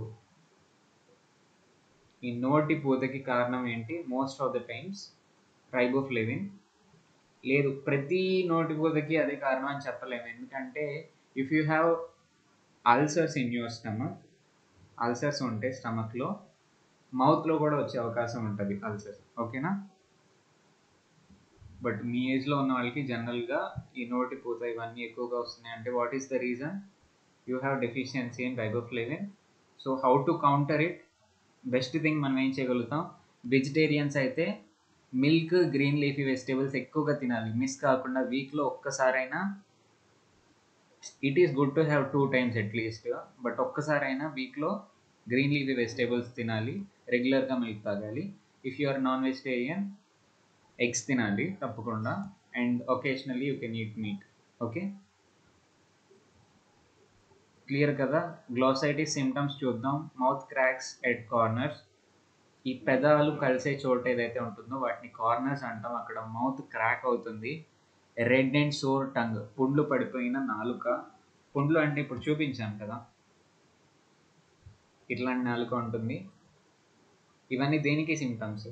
A: ఈ నోటి పూతకి కారణం ఏంటి most of the times riboflavin లేదు ప్రతి నోటి పూతకి అదే కారణం అని చెప్పలేము ఎందుకంటే if you have ulcers in your stomach ulcers ఉంటే స్టమక్లో మౌత్లో కూడా వచ్చే అవకాశం ఉంటుంది అల్సర్స్ ఓకేనా బట్ మీ ఏజ్లో ఉన్న వాళ్ళకి జనరల్గా ఈ నోటి పూత ఇవన్నీ ఎక్కువగా వస్తున్నాయి అంటే what is the reason you have deficiency in riboflavin so how to counter it best thing మనం ఏం చేయగలుగుతాం వెజిటేరియన్స్ అయితే మిల్క్ గ్రీన్ లీఫీ వెజిటేబుల్స్ ఎక్కువగా తినాలి మిస్ కాకుండా వీక్లో ఒక్కసారైనా it is good to have two times at least but ఒక్కసారైనా వీక్లో గ్రీన్ లీఫీ వెజిటేబుల్స్ తినాలి రెగ్యులర్గా మిల్క్ తాగాలి if you are non vegetarian eggs తినాలి తప్పకుండా and occasionally you can eat meat okay clear కదా గ్లోసైటిస్ సిమ్టమ్స్ చూద్దాం మౌత్ క్రాక్స్ ఎట్ కార్నర్స్ ఈ పెదాలు కలిసే చోట ఏదైతే ఉంటుందో వాటిని కార్నర్స్ అంటాం అక్కడ మౌత్ క్రాక్ అవుతుంది రెడ్ అండ్ సోర్ టంగ్ పుండ్లు పడిపోయిన నాలుక పుండ్లు అంటే ఇప్పుడు చూపించాను కదా ఇట్లాంటి నాలుక ఉంటుంది ఇవన్నీ దేనికి సిమ్టమ్స్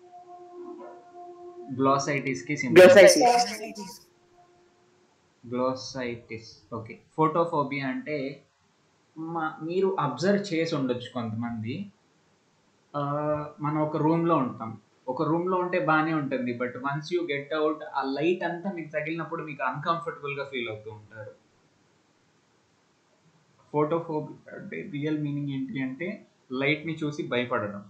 A: గ్లోసైటిస్కి symptoms
C: glossitis
A: glossitis okay photophobia అంటే మా మీరు అబ్జర్వ్ చేసి ఉండొచ్చు కొంతమంది ఆ, మనం ఒక రూమ్లో ఉంటాం ఒక రూమ్లో ఉంటే బాగానే ఉంటుంది but once you get out ఆ లైట్ అంతా మీకు తగిలినప్పుడు మీకు అన్కంఫర్టబుల్గా ఫీల్ అవుతూ ఉంటారు ఫోటోఫోబియా అంటే రియల్ మీనింగ్ ఏంటి అంటే లైట్ని చూసి భయపడడం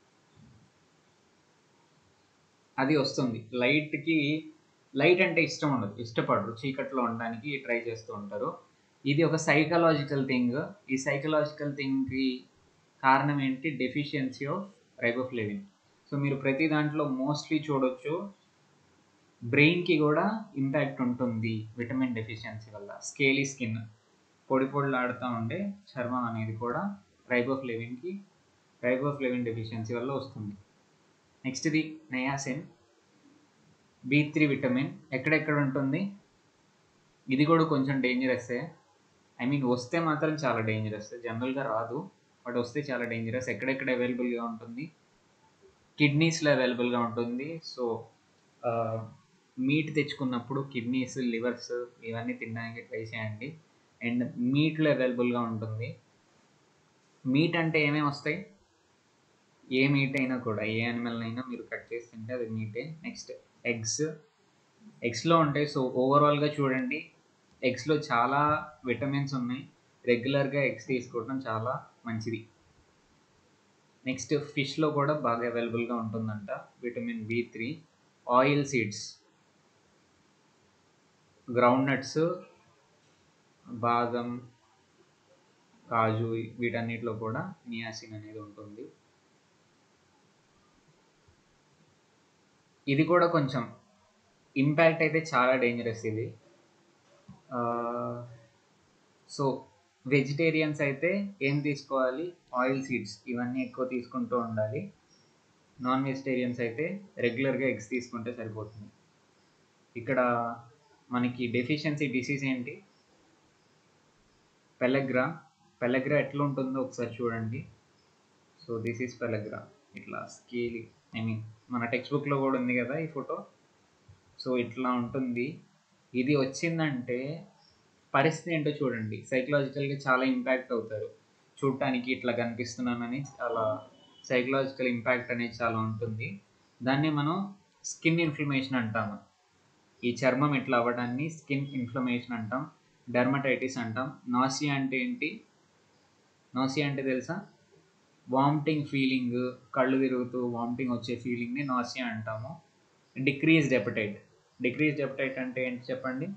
A: అది వస్తుంది లైట్కి లైట్ అంటే ఇష్టం ఉండదు ఇష్టపడరు చీకట్లో ఉండడానికి ట్రై చేస్తూ ఉంటారు ఇది ఒక సైకలాజికల్ థింగ్ ఈ సైకలాజికల్ థింగ్కి కారణం ఏంటి డెఫిషియన్సీ ఆఫ్ రైబోఫ్లేవిన్ సో మీరు ప్రతి దాంట్లో మోస్ట్లీ చూడొచ్చు బ్రెయిన్కి కూడా ఇంపాక్ట్ ఉంటుంది విటమిన్ డెఫిషియన్సీ వల్ల స్కేలీ స్కిన్ పొడి పొడిలాడుతూ ఉండే చర్మం అనేది కూడా రైబోఫ్లేవిన్కి రైబోఫ్లేవిన్ డెఫిషియన్సీ వల్ల వస్తుంది నెక్స్ట్ ఇది నయాసిన్ బి త్రీ విటమిన్ ఎక్కడెక్కడ ఉంటుంది ఇది కూడా కొంచెం డేంజరస్సే ఐ మీన్ వస్తే మాత్రం చాలా డేంజరస్ జనరల్గా రాదు బట్ వస్తే చాలా డేంజరస్ ఎక్కడెక్కడ అవైలబుల్గా ఉంటుంది కిడ్నీస్లో అవైలబుల్గా ఉంటుంది సో మీట్ తెచ్చుకున్నప్పుడు కిడ్నీస్ లివర్స్ ఇవన్నీ తినడానికి ట్రై చేయండి అండ్ మీట్లో అవైలబుల్గా ఉంటుంది మీట్ అంటే ఏమేమి వస్తాయి ఏ మీట్ అయినా కూడా ఏ యానిమల్ అయినా మీరు కట్ చేసి తింటే అది మీటే నెక్స్ట్ ఎగ్స్ ఎగ్స్లో ఉంటాయి సో ఓవరాల్గా చూడండి ఎగ్స్లో చాలా విటమిన్స్ ఉన్నాయి రెగ్యులర్గా ఎగ్స్ తీసుకోవడం చాలా మంచిది నెక్స్ట్ ఫిష్లో కూడా బాగా అవైలబుల్గా ఉంటుందంట vitamin B three oil seeds ground nuts బాదం కాజు వీటన్నిటిలో కూడా నియాసిన్ అనేది ఉంటుంది ఇది కూడా కొంచెం ఇంపాక్ట్ అయితే చాలా డేంజరస్ ఇది సో వెజిటేరియన్స్ అయితే ఏం తీసుకోవాలి ఆయిల్ సీడ్స్ ఇవన్నీ ఎక్కువ తీసుకుంటూ ఉండాలి నాన్ వెజిటేరియన్స్ అయితే రెగ్యులర్గా ఎగ్స్ తీసుకుంటే సరిపోతుంది ఇక్కడ మనకి డెఫిషియన్సీ డిసీజ్ ఏంటి పెలగ్రా పెలగ్రా ఎట్లా ఉంటుందో ఒకసారి చూడండి సో దిస్ ఈస్ పెలగ్రా ఇట్లా స్కేల్ ఐ మీన్ మన టెక్స్ట్ బుక్లో కూడా ఉంది కదా ఈ ఫోటో సో ఇట్లా ఉంటుంది ఇది వచ్చిందంటే పరిస్థితి ఏంటో చూడండి సైకలాజికల్గా చాలా ఇంపాక్ట్ అవుతారు చూడటానికి ఇట్లా కనిపిస్తున్నానని చాలా సైకలాజికల్ ఇంపాక్ట్ అనేది చాలా ఉంటుంది దాన్ని మనం స్కిన్ ఇన్ఫ్లమేషన్ అంటాము ఈ చర్మం ఇట్లా అవ్వడాన్ని స్కిన్ ఇన్ఫ్లమేషన్ అంటాం డర్మటైటిస్ అంటాం నాసియా అంటే ఏంటి నాసియా అంటే తెలుసా వామిటింగ్ ఫీలింగ్ కళ్ళు తిరుగుతూ వామిటింగ్ వచ్చే ఫీలింగ్ని నాసియా అంటాము డిక్రీజ్డ్ ఎపటైట్ డిక్రీజ్డ్ ఎపటైట్ అంటే ఏంటి చెప్పండి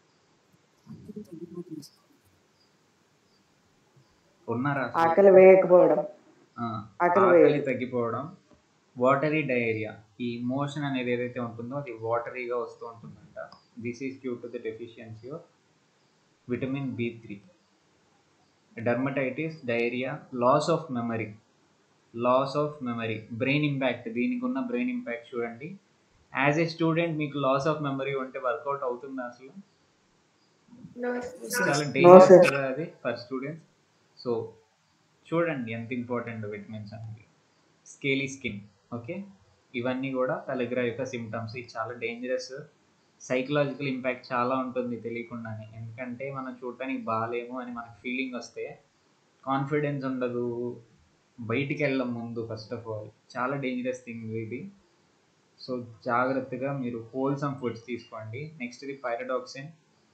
A: ఉన్నారా అసలు?
C: ఆకలి వేయకపోవడం
A: ఆ,
C: ఆకలి
A: ఆకలి
C: వేయదు.
A: తగ్గిపోవడం వాటరీ డయేరియా ఈ మోషన్ అనేది ఏదైతే ఉంటుందో అది వాటరీగా వస్తూ ఉంటుందంట this is due to the deficiency of vitamin B three dermatitis diarrhoea loss of memory loss of memory brain impact దీనికి ఉన్న బ్రెయిన్ ఇంపాక్ట్ చూడండి యాజ్ ఏ స్టూడెంట్ మీకు లాస్ ఆఫ్ మెమరీ ఉంటే వర్కౌట్ అవుతుందా అసలు
B: No,
A: చాలా
B: sir.
A: Dangerous
C: sir.
A: కదా అది ఫర్ స్టూడెంట్స్ సో చూడండి ఎంత ఇంపార్టెంట్ విటమిన్స్ అనేది స్కేలీ స్కిన్ ఓకే ఇవన్నీ కూడా తలగ్ర యొక్క సిమ్టమ్స్ ఇది చాలా డేంజరస్ సైకలాజికల్ ఇంపాక్ట్ చాలా ఉంటుంది తెలియకుండానే ఎందుకంటే మనం చూడటానికి బాగాలేము అని మనకు ఫీలింగ్ వస్తే కాన్ఫిడెన్స్ ఉండదు బయటికి వెళ్ళం ముందు ఫస్ట్ ఆఫ్ ఆల్ చాలా డేంజరస్ థింగ్ ఇది సో జాగ్రత్తగా మీరు హోల్సమ్ ఫుడ్స్ తీసుకోండి నెక్స్ట్ ఇది పైరడాక్సిన్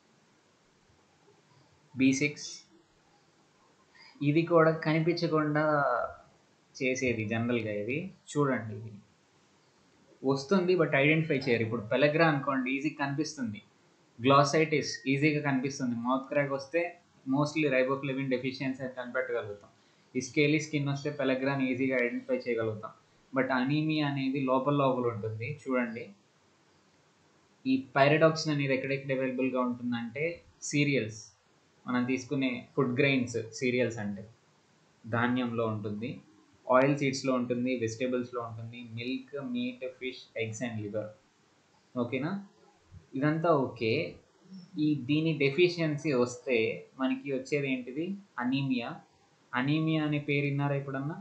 A: బీ సిక్స్ ఇది కూడా కనిపించకుండా చేసేది జనరల్గా ఇది చూడండి ఇది వస్తుంది బట్ ఐడెంటిఫై చేయరు ఇప్పుడు పెలగ్రా అనుకోండి ఈజీ కనిపిస్తుంది గ్లాసైటిస్ ఈజీగా కనిపిస్తుంది మౌత్ క్రాక్ వస్తే మోస్ట్లీ రైబోఫ్లెవిన్ డెఫిషియన్సీ అని కనిపెట్టగలుగుతాం ఈ స్కేలీ స్కిన్ వస్తే పెలగ్రాని ఈజీగా ఐడెంటిఫై చేయగలుగుతాం బట్ అనీమియా అనేది లోపల లోపల ఉంటుంది చూడండి ఈ పైరడాక్సిన్ అనేది ఎక్కడెక్కడ అవైలబుల్గా ఉంటుందంటే సీరియల్స్ మనం తీసుకునే ఫుడ్ గ్రెయిన్స్ సీరియల్స్ అంటే ధాన్యంలో ఉంటుంది ఆయిల్ సీడ్స్లో ఉంటుంది వెజిటేబుల్స్లో ఉంటుంది milk meat fish eggs and liver ఓకేనా ఇదంతా ఓకే ఈ దీని డెఫిషియన్సీ వస్తే మనకి వచ్చేది ఏంటిది అనీమియా అనీమియా అనే పేరు విన్నారా ఎప్పుడన్నా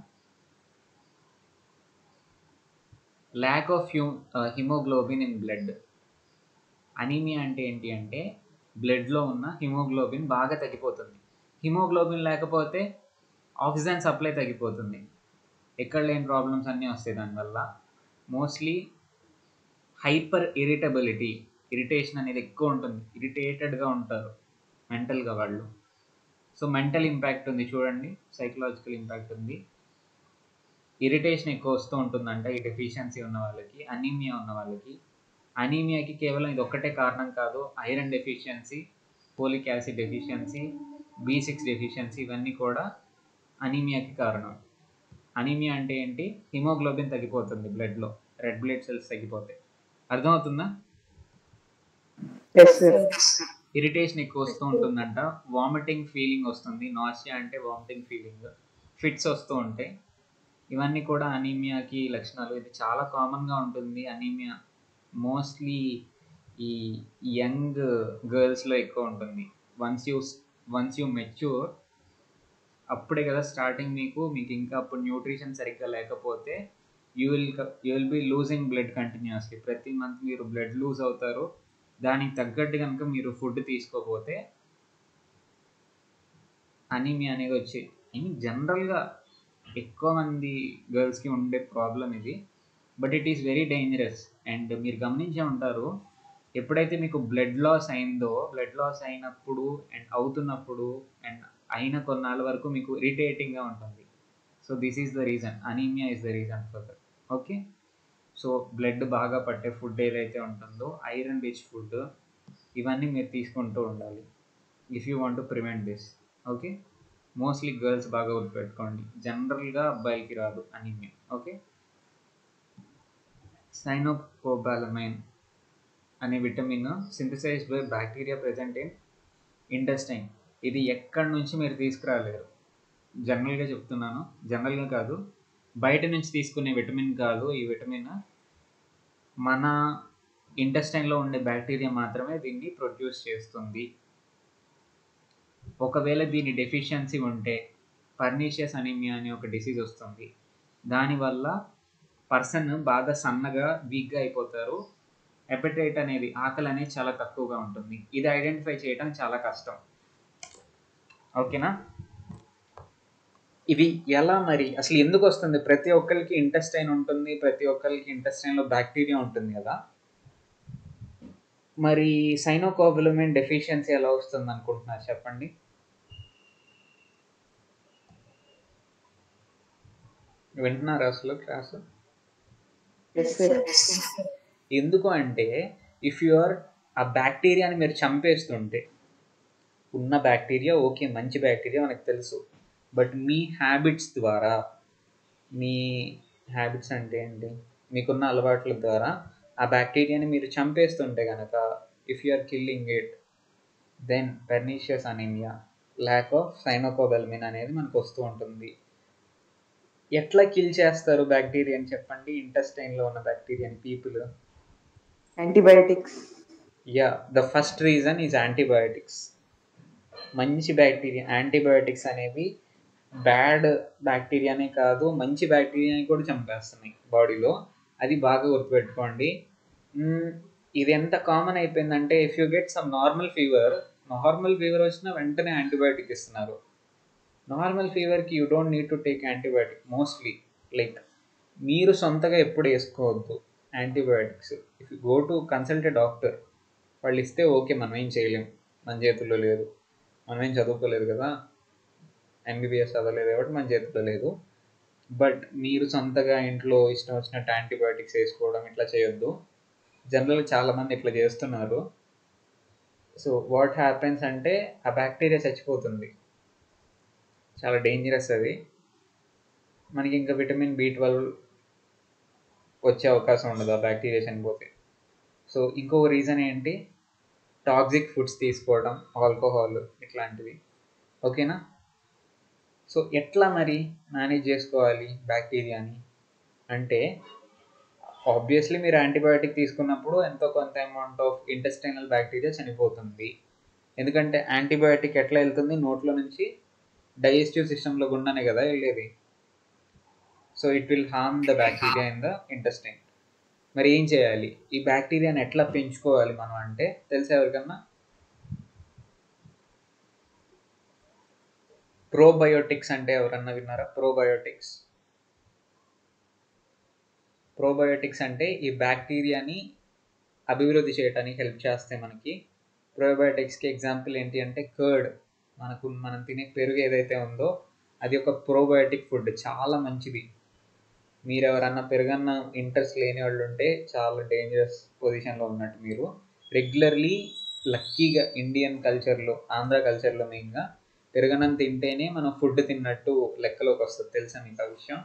A: lack of hue haemoglobin in blood anaemia అంటే ఏంటి అంటే బ్లడ్లో ఉన్న హిమోగ్లోబిన్ బాగా తగ్గిపోతుంది హిమోగ్లోబిన్ లేకపోతే ఆక్సిజన్ సప్లై తగ్గిపోతుంది ఎక్కడ లేని ప్రాబ్లమ్స్ అన్నీ వస్తాయి దానివల్ల మోస్ట్లీ హైపర్ ఇరిటబిలిటీ ఇరిటేషన్ అనేది ఎక్కువ ఉంటుంది ఇరిటేటెడ్గా ఉంటారు మెంటల్గా వాళ్ళు సో మెంటల్ ఇంపాక్ట్ ఉంది చూడండి సైకలాజికల్ ఇంపాక్ట్ ఉంది ఇరిటేషన్ ఎక్కువ వస్తూ ఉంటుందంట ఈ డెఫిషియన్సీ ఉన్న వాళ్ళకి అనీమియా ఉన్న వాళ్ళకి అనీమియాకి కేవలం ఇది ఒక్కటే కారణం కాదు iron deficiency folic acid deficiency B six deficiency ఇవన్నీ కూడా అనీమియాకి కారణం అనీమియా అంటే ఏంటి హిమోగ్లోబిన్ తగ్గిపోతుంది బ్లడ్లో రెడ్ బ్లడ్ సెల్స్ తగ్గిపోతాయి అర్థమవుతుందా
C: ఎస్ సార్
A: ఇరిటేషన్ ఎక్కువ వస్తూ ఉంటుందంట వామిటింగ్ ఫీలింగ్ వస్తుంది నాసియా అంటే వామిటింగ్ ఫీలింగ్ ఫిట్స్ వస్తూ ఉంటాయి ఇవన్నీ కూడా అనీమియాకి లక్షణాలు ఇది చాలా కామన్గా ఉంటుంది అనీమియా మోస్ట్లీ ఈ యంగ్ గర్ల్స్లో ఎక్కువ ఉంటుంది once you once you mature అప్పుడే కదా స్టార్టింగ్ మీకు మీకు ఇంకా అప్పుడు న్యూట్రిషన్ సరిగ్గా లేకపోతే you will you will be losing blood continuously ప్రతి మంత్ మీరు బ్లడ్ లూజ్ అవుతారు దానికి తగ్గట్టు కనుక మీరు ఫుడ్ తీసుకోకపోతే అనీమియా అనేది వచ్చి ఐ మీన్ జనరల్గా ఎక్కువ మంది గర్ల్స్కి ఉండే ప్రాబ్లం ఇది but it is very dangerous and మీరు గమనించే ఉంటారు ఎప్పుడైతే మీకు బ్లడ్ లాస్ అయిందో బ్లడ్ లాస్ అయినప్పుడు అండ్ అవుతున్నప్పుడు అండ్ అయిన కొన్నాళ్ళ వరకు మీకు ఇరిటేటింగ్గా ఉంటుంది so this is the reason anaemia is the reason for that okay so blood బాగా పట్టే ఫుడ్ ఏదైతే ఉంటుందో ఐరన్ రిచ్ ఫుడ్ ఇవన్నీ మీరు తీసుకుంటూ ఉండాలి if you want to prevent this okay mostly girls బాగా గుర్తుపెట్టుకోండి జనరల్గా అబ్బాయిలకి రాదు అనీమియా ఓకే సైనోకోబాలమైన్ అనే vitamin synthesise by bacteria present in intestine ఇది ఎక్కడి నుంచి మీరు తీసుకురాలేరు జనరల్గా చెప్తున్నాను జనరల్గా కాదు బయట నుంచి తీసుకునే విటమిన్ కాదు ఈ విటమిన్ మన ఇంటెస్టైన్లో ఉండే బ్యాక్టీరియా మాత్రమే దీన్ని ప్రొడ్యూస్ చేస్తుంది ఒకవేళ దీని డెఫిషియన్సీ ఉంటే పర్నీషియస్ అనీమియా అనే ఒక డిసీజ్ వస్తుంది దానివల్ల పర్సన్ బాగా సన్నగా వీక్గా అయిపోతారు ఎపటైట్ అనేది ఆకలి అనేది చాలా తక్కువగా ఉంటుంది ఇది ఐడెంటిఫై చేయడం చాలా కష్టం ఓకేనా ఇది ఎలా మరి అసలు ఎందుకు వస్తుంది ప్రతి ఒక్కరికి ఇంటెస్టైన్ ఉంటుంది ప్రతి ఒక్కరికి ఇంటెస్టైన్లో బ్యాక్టీరియా ఉంటుంది కదా మరి సైనోకోబులమిన్ డెఫిషియన్సీ ఎలా వస్తుంది అనుకుంటున్నారు చెప్పండి వింటున్నారా అసలు క్లాసు
C: Yes, sir.
A: ఎందుకు అంటే ఇఫ్ యు ఆర్ ఆ బ్యాక్టీరియాని మీరు చంపేస్తుంటే ఉన్న బ్యాక్టీరియా ఓకే మంచి బ్యాక్టీరియా మనకు తెలుసు బట్ మీ హ్యాబిట్స్ ద్వారా మీ హ్యాబిట్స్ అంటే ఏంటి మీకున్న అలవాట్ల ద్వారా ఆ బ్యాక్టీరియాని మీరు చంపేస్తుంటే కనుక if you are killing it then pernicious anaemia lack of cyanocobalamin అనేది మనకు వస్తూ ఉంటుంది ఎట్లా కిల్ చేస్తారు బ్యాక్టీరియాని చెప్పండి ఇంటెస్టైన్లో ఉన్న బ్యాక్టీరియాని people
C: Antibiotics.
A: Yeah the first reason is antibiotics మంచి బ్యాక్టీరియా యాంటీబయాటిక్స్ అనేవి బ్యాడ్ బ్యాక్టీరియానే కాదు మంచి బ్యాక్టీరియాని కూడా చంపేస్తున్నాయి బాడీలో అది బాగా గుర్తుపెట్టుకోండి మ్మ్, ఇది ఎంత కామన్ అయిపోయిందంటే if you get some normal fever normal fever వచ్చినా వెంటనే యాంటీబయాటిక్ ఇస్తున్నారు నార్మల్ ఫీవర్కి you don't need to take antibiotic mostly like మీరు సొంతగా ఎప్పుడు వేసుకోవద్దు antibiotics if you go to consult a doctor వాళ్ళు ఇస్తే ఓకే మనం ఏం చేయలేం మన చేతుల్లో లేదు మనం ఏం చదువుకోలేదు కదా ఎంబీబీఎస్ చదవలేదు కాబట్టి మన చేతుల్లో లేదు బట్ మీరు సొంతగా ఇంట్లో ఇష్టం వచ్చినట్టు యాంటీబయాటిక్స్ వేసుకోవడం ఇట్లా చేయొద్దు జనరల్గా చాలామంది ఇట్లా చేస్తున్నారు సో వాట్ హ్యాపెన్స్ అంటే ఆ బ్యాక్టీరియా చచ్చిపోతుంది చాలా డేంజరస్ అది మనకి ఇంకా విటమిన్ బి ట్వెల్వ్ వచ్చే అవకాశం ఉండదు ఆ బ్యాక్టీరియా చనిపోతే సో ఇంకొక రీజన్ ఏంటి టాక్సిక్ ఫుడ్స్ తీసుకోవడం ఆల్కహాల్ ఇట్లాంటివి ఓకేనా సో ఎట్లా మరి మేనేజ్ చేసుకోవాలి బ్యాక్టీరియాని అంటే ఆబ్వియస్లీ మీరు యాంటీబయాటిక్ తీసుకున్నప్పుడు ఎంతో కొంత అమౌంట్ ఆఫ్ ఇంటెస్టైనల్ బ్యాక్టీరియా చనిపోతుంది ఎందుకంటే యాంటీబయాటిక్ ఎట్లా వెళ్తుంది నోట్లో నుంచి డైజెస్టివ్ సిస్టంలో గుండానే కదా వెళ్ళేది so it will harm the bacteria in the intestine మరి ఏం చేయాలి ఈ బ్యాక్టీరియాని ఎట్లా పెంచుకోవాలి మనం అంటే తెలుసా ఎవరికన్నా ప్రోబయోటిక్స్ అంటే ఎవరన్నా విన్నారా ప్రోబయోటిక్స్ ప్రోబయోటిక్స్ అంటే ఈ బ్యాక్టీరియాని అభివృద్ధి చేయడానికి హెల్ప్ చేస్తాయి మనకి ప్రోబయోటిక్స్కి ఎగ్జాంపుల్ ఏంటి అంటే కర్డ్ మనకు మనం తినే పెరుగు ఏదైతే ఉందో అది ఒక ప్రోబయోటిక్ ఫుడ్ చాలా మంచిది మీరు ఎవరన్నా పెరుగన్న ఇంట్రెస్ట్ లేని వాళ్ళు ఉంటే చాలా డేంజరస్ పొజిషన్లో ఉన్నట్టు మీరు రెగ్యులర్లీ లక్కీగా ఇండియన్ కల్చర్లో ఆంధ్ర కల్చర్లో మెయిన్గా పెరుగన్నం తింటేనే మనం ఫుడ్ తిన్నట్టు లెక్కలోకి వస్తుంది తెలుసా మీకు ఆ విషయం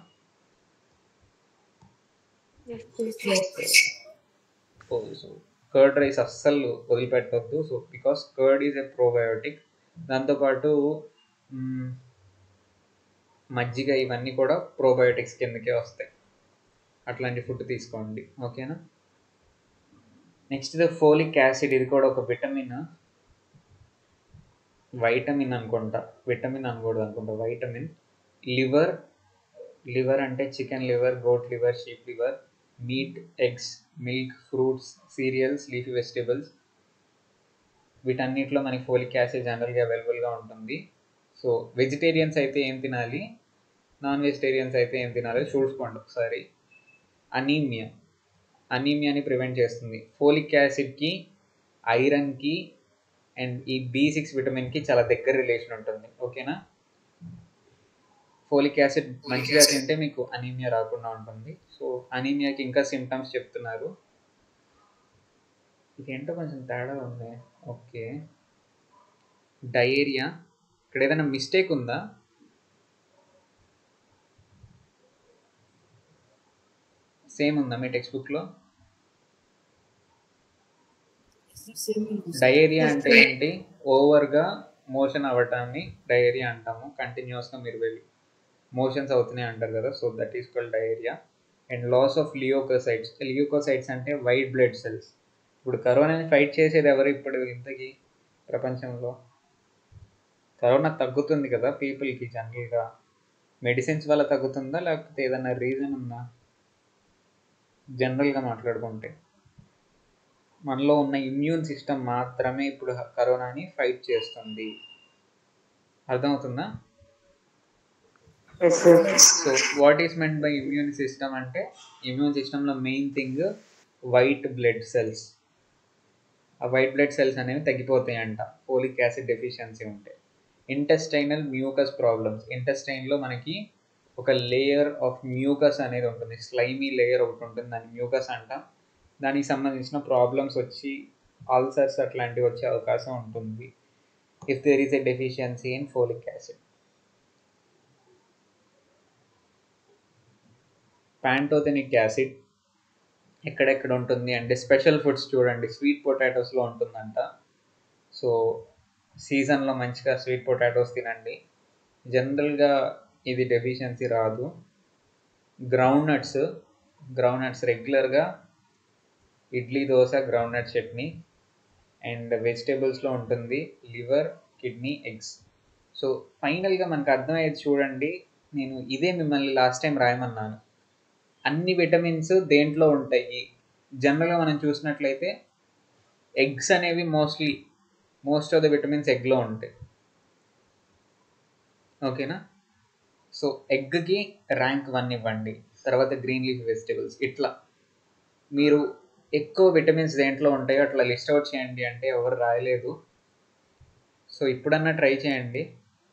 B: Yes,
A: సో కర్డ్ రైస్ అస్సలు వదిలిపెట్టొద్దు so because curd is a probiotic దాంతోపాటు మ్, మజ్జిగ ఇవన్నీ కూడా ప్రోబయోటిక్స్ కిందకే వస్తాయి అట్లాంటి ఫుడ్ తీసుకోండి ఓకేనా నెక్స్ట్ ఇది ఫోలిక్ యాసిడ్ ఇది కూడా ఒక విటమిన్ వైటమిన్ అనుకుంటా విటమిన్ అనకూడదు అనుకుంటా వైటమిన్ లివర్ లివర్ అంటే chicken liver goat liver sheep liver meat eggs milk fruits cereals leafy vegetables వీటన్నిటిలో మనకి ఫోలిక్ యాసిడ్ జనరల్గా అవైలబుల్గా ఉంటుంది సో వెజిటేరియన్స్ అయితే ఏం తినాలి నాన్ వెజిటేరియన్స్ అయితే ఏం తినాలి చూసుకోండి ఒకసారి అనీమియా అనీమియాని ప్రివెంట్ చేస్తుంది ఫోలిక్ యాసిడ్కి ఐరన్కి అండ్ ఈ బి సిక్స్ విటమిన్కి చాలా దగ్గర రిలేషన్ ఉంటుంది ఓకేనా ఫోలిక్ యాసిడ్ మంచిగా తింటే మీకు అనీమియా రాకుండా ఉంటుంది సో అనీమియాకి ఇంకా సిమ్టమ్స్ చెప్తున్నారు ఇదేంటో కొంచెం తేడా ఉంది ఓకే డయేరియా ఇక్కడ ఏదైనా మిస్టేక్ ఉందా సేమ్ ఉందా మీ టెక్స్ట్ బుక్లో డయేరియా అంటే ఏంటి ఓవర్గా మోషన్ అవ్వటాన్ని డయేరియా అంటాము కంటిన్యూస్గా మీరు వెళ్ళి మోషన్స్ అవుతున్నాయి అంటారు కదా so that is called diarrhoea and loss of leucocytes leucocytes అంటే వైట్ బ్లడ్ సెల్స్ ఇప్పుడు కరోనాని ఫైట్ చేసేది ఎవరు ఇప్పుడు ఇంతకీ ప్రపంచంలో కరోనా తగ్గుతుంది కదా పీపుల్కి జనరల్గా మెడిసిన్స్ వల్ల తగ్గుతుందా లేకపోతే ఏదైనా రీజన్ ఉందా జనరల్గా మాట్లాడుకుంటే మనలో ఉన్న ఇమ్యూన్ సిస్టమ్ మాత్రమే ఇప్పుడు కరోనాని ఫైట్ చేస్తుంది అర్థమవుతుందా
C: Yes, sir.
A: So what is meant by immune system అంటే ఇమ్యూన్ సిస్టంలో main thing white blood cells ఆ వైట్ బ్లడ్ సెల్స్ అనేవి తగ్గిపోతాయంట ఫోలిక్ యాసిడ్ డెఫిషియన్సీ ఉంటే ఇంటెస్టైనల్ మ్యూకస్ ప్రాబ్లమ్స్ ఇంటెస్టైన్లో మనకి ఒక లేయర్ ఆఫ్ మ్యూకస్ అనేది ఉంటుంది స్లైమీ లేయర్ ఒకటి ఉంటుంది దాని మ్యూకస్ అంట దానికి సంబంధించిన ప్రాబ్లమ్స్ వచ్చి అల్సర్స్ అట్లాంటివి వచ్చే అవకాశం ఉంటుంది if there is a deficiency in folic acid pantothenic acid ఎక్కడెక్కడ ఉంటుంది అంటే స్పెషల్ ఫుడ్స్ చూడండి స్వీట్ పొటాటోస్లో ఉంటుందంట సో సీజన్లో మంచిగా స్వీట్ పొటాటోస్ తినండి జనరల్గా ఇది డెఫిషియన్సీ రాదు గ్రౌండ్ నట్స్ గ్రౌండ్ నట్స్ రెగ్యులర్గా idli dosa ground nut chutney and వెజిటేబుల్స్లో ఉంటుంది లివర్ కిడ్నీ ఎగ్స్ సో ఫైనల్గా మనకు అర్థమయ్యేది చూడండి నేను ఇదే మిమ్మల్ని లాస్ట్ టైం రాయమన్నాను అన్ని విటమిన్స్ దేంట్లో ఉంటాయి జనరల్గా మనం చూసినట్లయితే ఎగ్స్ అనేవి mostly most of the vitamins ఎగ్లో ఉంటాయి ఓకేనా సో ఎగ్కి ర్యాంక్ వన్ ఇవ్వండి తర్వాత గ్రీన్ లీఫ్ వెజిటేబుల్స్ ఇట్లా మీరు ఎక్కువ విటమిన్స్ దేంట్లో ఉంటాయో అట్లా లిస్ట్ అవుట్ చేయండి అంటే ఎవరు రాయలేదు సో ఇప్పుడన్నా ట్రై చేయండి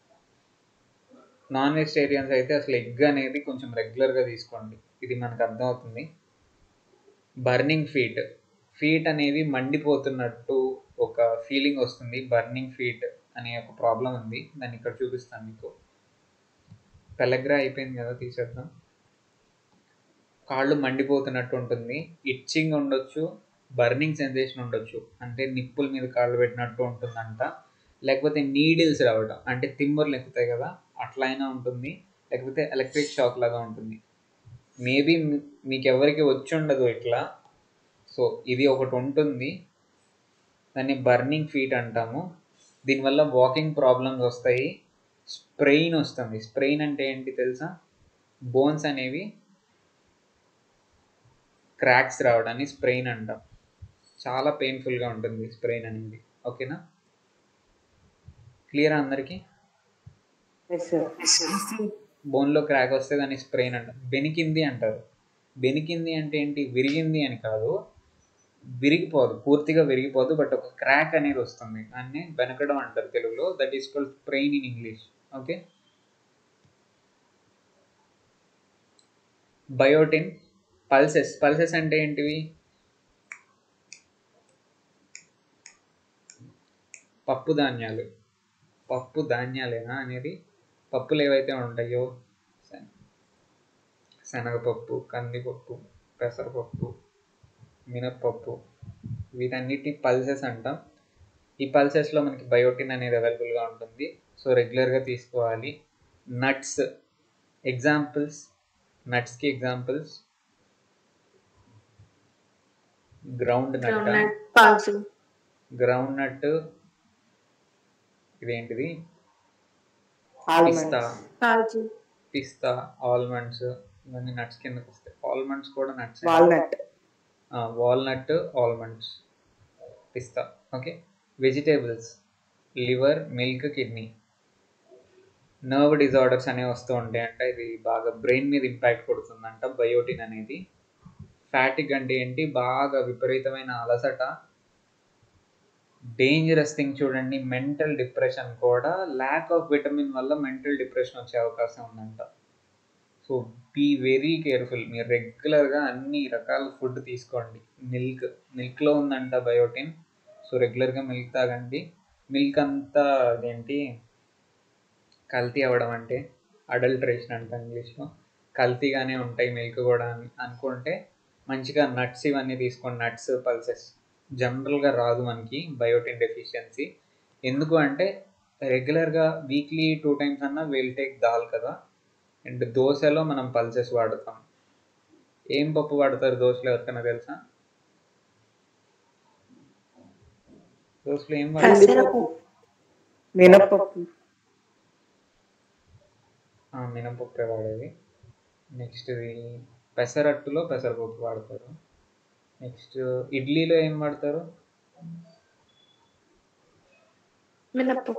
A: నాన్ వెజిటేరియన్స్ అయితే అసలు ఎగ్ అనేది కొంచెం రెగ్యులర్గా తీసుకోండి ఇది మనకు అర్థమవుతుంది బర్నింగ్ ఫీట్ ఫీట్ అనేది మండిపోతున్నట్టు ఒక ఫీలింగ్ వస్తుంది బర్నింగ్ ఫీట్ అనే ఒక ప్రాబ్లం ఉంది దాన్ని ఇక్కడ చూపిస్తాను మీకు పెలగ్రా అయిపోయింది కదా తీసేద్దాం కాళ్ళు మండిపోతున్నట్టు ఉంటుంది ఇచ్చింగ్ ఉండొచ్చు బర్నింగ్ సెన్సేషన్ ఉండొచ్చు అంటే నిప్పుల మీద కాళ్ళు పెట్టినట్టు ఉంటుందంట లేకపోతే నీడిల్స్ రావడం అంటే తిమ్మర్లు ఎక్కుతాయి కదా అట్లా అయినా ఉంటుంది లేకపోతే ఎలక్ట్రిక్ షాక్ లాగా ఉంటుంది మేబీ మీకు ఎవరికి వచ్చి ఉండదు ఇట్లా సో ఇది ఒకటి ఉంటుంది దాన్ని బర్నింగ్ ఫీట్ అంటాము దీనివల్ల వాకింగ్ ప్రాబ్లమ్స్ వస్తాయి స్ప్రెయిన్ వస్తుంది స్ప్రెయిన్ అంటే ఏంటి తెలుసా బోన్స్ అనేవి క్రాక్స్ రావడాన్ని స్ప్రెయిన్ అంటాం చాలా పెయిన్ఫుల్గా ఉంటుంది స్ప్రెయిన్ అనేది ఓకేనా క్లియర్ అందరికీ
C: ఎస్ సార్
A: బోన్లో క్రాక్ వస్తే దాన్ని స్ప్రెయిన్ అంటారు బెనికింది అంటారు బెనికింది అంటే ఏంటి విరిగింది అని కాదు విరిగిపోదు పూర్తిగా విరిగిపోదు బట్ ఒక క్రాక్ అనేది వస్తుంది దాన్ని వెనకడం అంటారు తెలుగులో that is called sprain in English okay biotin pulses pulses అంటే ఏంటివి పప్పు ధాన్యాలు పప్పు ధాన్యాలేనా అనేది పప్పులు ఏవైతే ఉంటాయో శన- శనగపప్పు కందిపప్పు పెసరపప్పు మినప్పప్పు వీటన్నిటిని పల్సెస్ అంటాం ఈ పల్సెస్లో మనకి బయోటిన్ అనేది అవైలబుల్గా ఉంటుంది సో రెగ్యులర్గా తీసుకోవాలి నట్స్ ఎగ్జాంపుల్స్ నట్స్కి ఎగ్జాంపుల్స్ గ్రౌండ్ నట్
B: గ్రౌండ్నట్ కాజు
A: గ్రౌండ్ నట్ ఇదేంటిది పిస్తా
C: ఆల్మండ్స్
B: కాజు
A: పిస్తా ఆల్మండ్స్ ఇవన్నీ నట్స్ కిందకి వస్తాయి ఆల్మండ్స్ కూడా నట్స్
C: వాల్నట్
A: వాల్నట్ ఆల్మండ్స్ పిస్తా okay vegetables liver milk kidney nerve disorders అనేవి వస్తూ ఉంటాయి అంటే ఇది బాగా బ్రెయిన్ మీద ఇంపాక్ట్ కొడుతుందంట బయోటిన్ అనేది ఫ్యాటిక్ అంటే ఏంటి బాగా విపరీతమైన అలసట డేంజరస్ థింగ్ చూడండి మెంటల్ డిప్రెషన్ కూడా ల్యాక్ ఆఫ్ విటమిన్ వల్ల మెంటల్ డిప్రెషన్ వచ్చే అవకాశం ఉందంట సో బీ వెరీ కేర్ఫుల్ మీరు రెగ్యులర్గా అన్ని రకాల ఫుడ్ తీసుకోండి మిల్క్ మిల్క్లో ఉందంట బయోటిన్ సో రెగ్యులర్గా మిల్క్ తాగండి మిల్క్ అంతా అదేంటి కల్తీ అవ్వడం అంటే అడల్ట్రేషన్ అంట ఇంగ్లీష్లో కల్తీగానే ఉంటాయి మిల్క్ కూడా అని అనుకుంటే మంచిగా నట్స్ ఇవన్నీ తీసుకోండి నట్స్ పల్సెస్ జనరల్గా రాదు మనకి బయోటిన్ డెఫిషియన్సీ ఎందుకు అంటే రెగ్యులర్గా వీక్లీ టూ టైమ్స్ అన్నా విల్ టేక్ దాల్ కదా అండ్ దోశలో మనం పల్సెస్ వాడతాం ఏం పప్పు వాడతారు దోశలో ఎవరికైనా తెలుసా దోశలో ఏం వాడతారు
C: కందిపప్పు మినప్పప్పు
A: ఆ, మినపప్పే వాడేది నెక్స్ట్ ఇది పెసరట్టులో పెసరపప్పు వాడతారు నెక్స్ట్ ఇడ్లీలో ఏం వాడతారు
B: మినప్పు